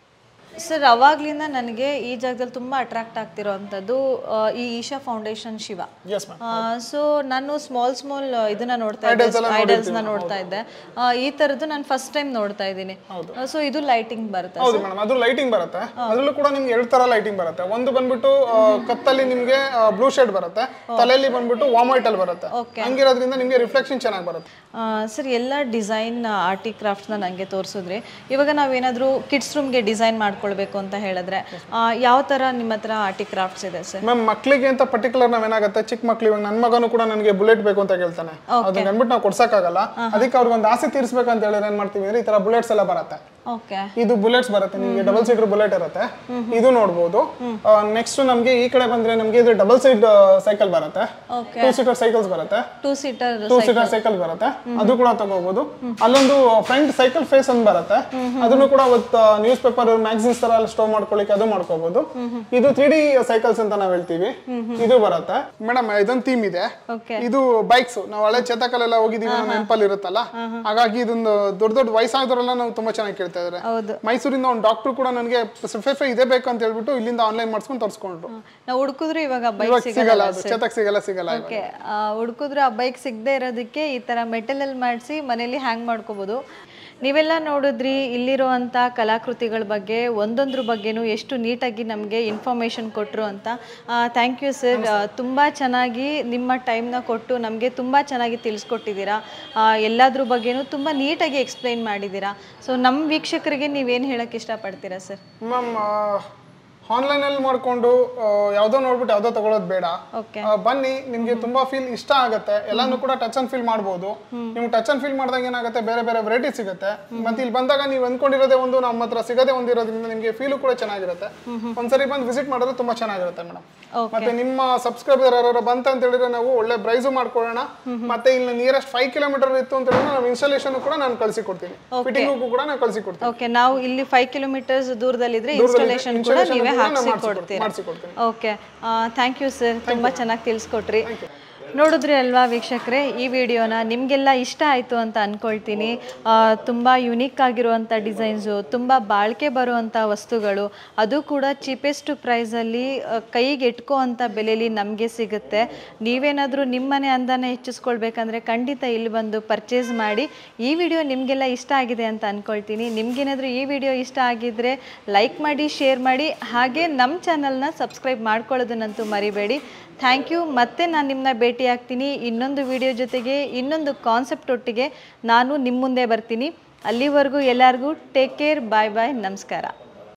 ಸರ್ ಅವಾಗ್ಲಿಂದ ನನಗೆ ಈ ಜಾಗದಲ್ಲಿ ತುಂಬ ಅಟ್ರಾಕ್ಟ್ ಆಗ್ತಿರೋ ಅಂಥದ್ದು ಆ, ಈ Isha Foundation Shiva yes ma'am so ನಾನು ಸ್ಮಾಲ್ ಸ್ಮಾಲ್ ಇದನ್ನ ನೋಡ್ತಾ ಇದ್ದೆ ಐಡಲ್ಸ್ ನ ನೋಡ್ತಾ ಇದ್ದೆ ಆ, ಈ ತರದ್ದು ನಾನು ಫಸ್ಟ್ ಟೈಮ್ ನೋಡ್ತಾ ಇದ್ದೀನಿ ಸೊ ಇದು ಲೈಟಿಂಗ್ ಬರುತ್ತೆ ಹೌದು ಮೇಡಮ್ ಅದು ಲೈಟಿಂಗ್ ಬರುತ್ತೆ ಅದರಲ್ಲೂ ಕೂಡ ನಿಮ್ಗೆ ಎರಡು ತರ ಲೈಟಿಂಗ್ ಬರುತ್ತೆ ಒಂದು ಬಂದ್ಬಿಟ್ಟು ಆ, ಕತ್ತಲ್ಲಿ ನಿಮ್ಗೆ ಬ್ಲೂ ಶೇಡ್ ಬರುತ್ತೆ ತಲೆಯಲ್ಲಿ ಬಂದ್ಬಿಟ್ಟು ವಾಮ್ ವೈಟ್ ಅಲ್ಲಿ ಬರುತ್ತೆ ಹಂಗಿರೋದ್ರಿಂದ ನಿಮ್ಗೆ ರಿಫ್ಲೆಕ್ಷನ್ ಚೆನ್ನಾಗಿ ಬರುತ್ತೆ ಸರ್ ಎಲ್ಲ ಡಿಸೈನ್ ಆರ್ಟಿ ಕ್ರಾಫ್ಟ್ಸ್ನ ನನಗೆ ತೋರಿಸಿದ್ರಿ ಇವಾಗ ನಾವೇನಾದರೂ ಕಿಡ್ಸ್ ರೂಮ್ಗೆ ಡಿಸೈನ್ ಮಾಡ್ಕೊಳ್ಬೇಕು ಅಂತ ಹೇಳಿದ್ರೆ ಆ, ಯಾವ ಥರ ನಿಮ್ಮ ಹತ್ರ ಆರ್ಟಿ ಕ್ರಾಫ್ಟ್ಸ್ ಇದೆ ಸರ್ ಮ್ಯಾಮ್ ಮಕ್ಳಿಗೆ ಅಂತ ಪರ್ಟಿಕ್ಯುಲರ್ ನಾವೇನಾಗುತ್ತೆ ಚಿಕ್ಕ ಮಕ್ಳು ಇವಾಗ ನನ್ನ ಮಗನು ಕೂಡ ನನಗೆ ಬುಲೆಟ್ ಬೇಕು ಅಂತ ಕೇಳ್ತಾನೆ ಅದನ್ನ ಅಂದ್ಬಿಟ್ಟು ನಾವು ಕೊಡ್ಸಕ್ಕಾಗಲ್ಲ ಅದಕ್ಕೆ ಅವ್ರಿಗೆ ಒಂದು ಆಸೆ ತೀರಿಸ್ಬೇಕು ಅಂತ ಹೇಳಿದ್ರೆ ಏನ್ ಮಾಡ್ತೀವಿ ಅಂದ್ರೆ ಈ ತರ ಬುಲೆಟ್ಸ್ ಎಲ್ಲ ಬರುತ್ತೆ ಓಕೆ ಇದು ಬುಲೆಟ್ಸ್ ಬರುತ್ತೆ ನಿಮಗೆ ಡಬಲ್ ಸೀಟರ್ ಬುಲೆಟ್ ಇರುತ್ತೆ ಇದು ನೋಡ್ಬೋದು ನೆಕ್ಸ್ಟ್ ನಮಗೆ ಈ ಕಡೆ ಬಂದ್ರೆ ನಮಗೆ ಇದು ಡಬಲ್ ಸೈಡ್ ಸೈಕಲ್ ಬರುತ್ತೆ ಓಕೆ ಟೂ ಸೀಟರ್ ಸೈಕಲ್ಸ್ ಬರುತ್ತೆ two seater two seater cycle ಬರುತ್ತೆ ಅದು ಕೂಡ ತಗೋಬಹುದು ಅಲ್ಲೊಂದು ಫ್ರಂಟ್ ಸೈಕಲ್ ಫೇಸ್ ಒಂದು ಬರುತ್ತೆ ಅದನ್ನು ಕೂಡ ಅವತ್ತು ನ್ಯೂಸ್ ಪೇಪರ್ ಮ್ಯಾಗಝಿನ್ಸ್ ತರ ಸ್ಟೋರ್ ಮಾಡ್ಕೊಳ್ಳಿಕ್ಕೆ ಅದು ಮಾಡ್ಕೋಬಹುದು ಇದು ತ್ರೀ ಡಿ ಸೈಕಲ್ಸ್ ಅಂತ ನಾವ್ ಹೇಳ್ತೀವಿ ಇದು ಬರುತ್ತೆ ಮೇಡಮ್ ಇದೊಂದು ಥೀಮ್ ಇದೆ ಓಕೆ ಇದು ಬೈಕ್ಸ್ ನಾವು ಹಳೆ ಚೇತಕಲ್ಲೆಲ್ಲ ಹೋಗಿದೀವಿ ನಮ್ಮ ನೆನಪಲ್ಲಿ ಇರುತ್ತಲ್ಲ ಹಾಗಾಗಿ ಇದೊಂದು ದೊಡ್ಡ ದೊಡ್ಡ ವಯಸ್ಸಾದವರೆಲ್ಲ ನಾವು ತುಂಬಾ ಚೆನ್ನಾಗಿ ಕೇಳ್ತಾ ಇದಾರೆ ಹೌದು ಮೈಸೂರಿಂದ ಒಂದು ಡಾಕ್ಟರ್ ಕೂಡ ನನಗೆ ಫೆಫೆ ಇದೇ ಬೇಕು ಅಂತ ಹೇಳ್ಬಿಟ್ಟು ಇಲ್ಲಿಂದ ಆನ್ಲೈನ್ ಮಾಡಿಸ್ಕೊಂಡು ತರಿಸ್ಕೊಂಡ್ರು ನಾವು ಹುಡುಕಿದ್ರು ಇವಾಗ ಬೈಕ್ ಇವಾಗ ಸಿಗಲ್ಲ ಸಿಗಲ್ಲ ಅದು ಚೇತಕ್ ಸಿಗಲ್ಲ ಸಿಗಲ್ಲ ಇವಾಗ. ಓಕೆ ಹುಡುಕಿದ್ರು ಆ ಬೈಕ್ ಸಿಗದೆ ಇರೋದಕ್ಕೆ ಈ ಥರ ಮೆಟಲಲ್ಲಿ ಮಾಡಿಸಿ ಮನೇಲಿ ಹ್ಯಾಂಗ್ ಮಾಡ್ಕೋಬೋದು ನೀವೆಲ್ಲ ನೋಡಿದ್ರಿ ಇಲ್ಲಿರುವಂಥ ಕಲಾಕೃತಿಗಳ ಬಗ್ಗೆ ಒಂದೊಂದ್ರ ಬಗ್ಗೆನೂ ಎಷ್ಟು ನೀಟಾಗಿ ನಮಗೆ ಇನ್ಫಾರ್ಮೇಷನ್ ಕೊಟ್ಟರು ಅಂತ ಥ್ಯಾಂಕ್ ಯು ಸರ್ ತುಂಬ ಚೆನ್ನಾಗಿ ನಿಮ್ಮ ಟೈಮ್ನ ಕೊಟ್ಟು ನಮಗೆ ತುಂಬ ಚೆನ್ನಾಗಿ ತಿಳಿಸ್ಕೊಟ್ಟಿದ್ದೀರಾ ಆ, ಎಲ್ಲದ್ರ ಬಗ್ಗೆನೂ ತುಂಬ ನೀಟಾಗಿ ಎಕ್ಸ್ಪ್ಲೈನ್ ಮಾಡಿದ್ದೀರಾ ಸೊ ನಮ್ಮ ವೀಕ್ಷಕರಿಗೆ ನೀವೇನು ಹೇಳೋಕ್ಕೆ ಇಷ್ಟಪಡ್ತೀರಾ ಸರ್ ಮ್ಯಾಮ್ ಆನ್ಲೈನಲ್ಲಿ ಮಾಡಿಕೊಂಡು ಯಾವುದೋ ನೋಡ್ಬಿಟ್ಟು ಯಾವುದೋ ತಗೊಳ್ಳೋದು ಬೇಡ ಓಕೆ ಆ, ಬನ್ನಿ ನಿಮ್ಗೆ ತುಂಬಾ ಫೀಲ್ ಇಷ್ಟ ಆಗುತ್ತೆ ಎಲ್ಲಾನು ಕೂಡ ಟಚ್ ಅಂಡ್ ಫೀಲ್ ಮಾಡ್ಬೋದು ನೀವು ಟಚ್ ಅಂಡ್ ಫೀಲ್ ಮಾಡಿದಾಗ ಏನಾಗುತ್ತೆ ಬೇರೆ ಬೇರೆ ವೆರೈಟಿ ಸಿಗುತ್ತೆ ಮತ್ತೆ ಇಲ್ಲಿ ಬಂದಾಗ ನೀವು ಅಂದ್ಕೊಂಡಿರೋದೇ ಒಂದು ನಮ್ಮ ಹತ್ರ ಸಿಗದೆ ಒಂದಿರೋದ್ರಿಂದ ನಿಮಗೆ ಫೀಲು ಕೂಡ ಚೆನ್ನಾಗಿರುತ್ತೆ ಒಂದ್ಸರಿ ಬಂದು ವಿಸಿಟ್ ಮಾಡಿದ್ರೆ ತುಂಬಾ ಚೆನ್ನಾಗಿರುತ್ತೆ ಮೇಡಮ್ Okay. ಮತ್ತೆ ನಿಮ್ಮ ಸಬ್ಸ್ಕ್ರೈಬರ್ ಯಾರು ಬಂತ ಅಂತ ಹೇಳಿದ್ರೆ ನಾವು ಒಳ್ಳೆ ಪ್ರೈಸು ಮಾಡ್ಕೊಳ್ಳೋಣ ಮತ್ತೆ ಇಲ್ಲಿ ನಿಯರೆಸ್ಟ್ ಫೈವ್ ಕಿಲೋಮೀಟರ್ ಇತ್ತು ಅಂತ ಹೇಳಿದ್ರೆ ನಾವು ಇನ್ಸ್ಟಾಲೇಷನ್ ಕೂಡ ನಾನು ಕಳಿಸಿ ಕೊಡ್ತೀನಿ ಫಿಟ್ಟಿಂಗು ಕೂಡ ನಾನು ಕಳಿಸಿ ಕೊಡ್ತೀನಿ ಓಕೆ ನಾವು ಇಲ್ಲಿ ಫೈವ್ ಕಿಲೋಮೀಟರ್ಸ್ ದೂರದಲ್ಲಿದ್ರೆ ಇನ್ಸ್ಟಾಲೇಷನ್ ಕೂಡ installation ನೀವೇ ಕೂಡ ನಾನು ಹಾಕ್ಸಿ ಮಾಡ್ಸಿ ಕೊಡ್ತೀರಾ ಮಾಡಿಸಿಕೊಡ್ತೀನಿ ಓಕೆ ಥ್ಯಾಂಕ್ ಯು ಸರ್ ತುಂಬ ಚೆನ್ನಾಗಿ ತಿಳಿಸ್ಕೊಟ್ರಿ ನೋಡಿದ್ರಿ ಅಲ್ವಾ ವೀಕ್ಷಕರೇ ಈ ವಿಡಿಯೋನ ನಿಮಗೆಲ್ಲ ಇಷ್ಟ ಆಯಿತು ಅಂತ ಅಂದ್ಕೊಳ್ತೀನಿ ತುಂಬ ಯುನೀಕ್ ಆಗಿರುವಂಥ ಡಿಸೈನ್ಸು ತುಂಬ ಬಾಳಿಕೆ ಬರುವಂಥ ವಸ್ತುಗಳು ಅದು ಕೂಡ ಚೀಪೆಸ್ಟ್ ಪ್ರೈಸಲ್ಲಿ ಕೈಗೆ ಎಟ್ಕೋ ಅಂಥ ಬೆಲೆಯಲ್ಲಿ ನಮಗೆ ಸಿಗುತ್ತೆ ನೀವೇನಾದರೂ ನಿಮ್ಮನೆ ಅಂದಾನ ಹೆಚ್ಚಿಸ್ಕೊಳ್ಬೇಕಂದ್ರೆ ಖಂಡಿತ ಇಲ್ಲಿ ಬಂದು ಪರ್ಚೇಸ್ ಮಾಡಿ ಈ ವಿಡಿಯೋ ನಿಮಗೆಲ್ಲ ಇಷ್ಟ ಆಗಿದೆ ಅಂತ ಅಂದ್ಕೊಳ್ತೀನಿ ನಿಮ್ಗೇನಾದರೂ ಈ ವಿಡಿಯೋ ಇಷ್ಟ ಆಗಿದ್ದರೆ ಲೈಕ್ ಮಾಡಿ ಶೇರ್ ಮಾಡಿ ಹಾಗೆ ನಮ್ಮ ಚಾನಲ್ನ ಸಬ್ಸ್ಕ್ರೈಬ್ ಮಾಡ್ಕೊಳ್ಳೋದನ್ನಂತೂ ಮರಿಬೇಡಿ ಥ್ಯಾಂಕ್ ಯು ಮತ್ತೆ ನಾನು ನಿಮ್ಮನ್ನ ಭೇಟಿ ಆಗ್ತೀನಿ ಇನ್ನೊಂದು ವಿಡಿಯೋ ಜೊತೆಗೆ ಇನ್ನೊಂದು ಕಾನ್ಸೆಪ್ಟ್ ಒಟ್ಟಿಗೆ ನಾನು ನಿಮ್ಮ ಮುಂದೆ ಬರ್ತೀನಿ ಅಲ್ಲಿವರೆಗೂ ಎಲ್ಲರಿಗೂ ಟೇಕ್ ಕೇರ್ ಬಾಯ್ ಬಾಯ್ ನಮಸ್ಕಾರ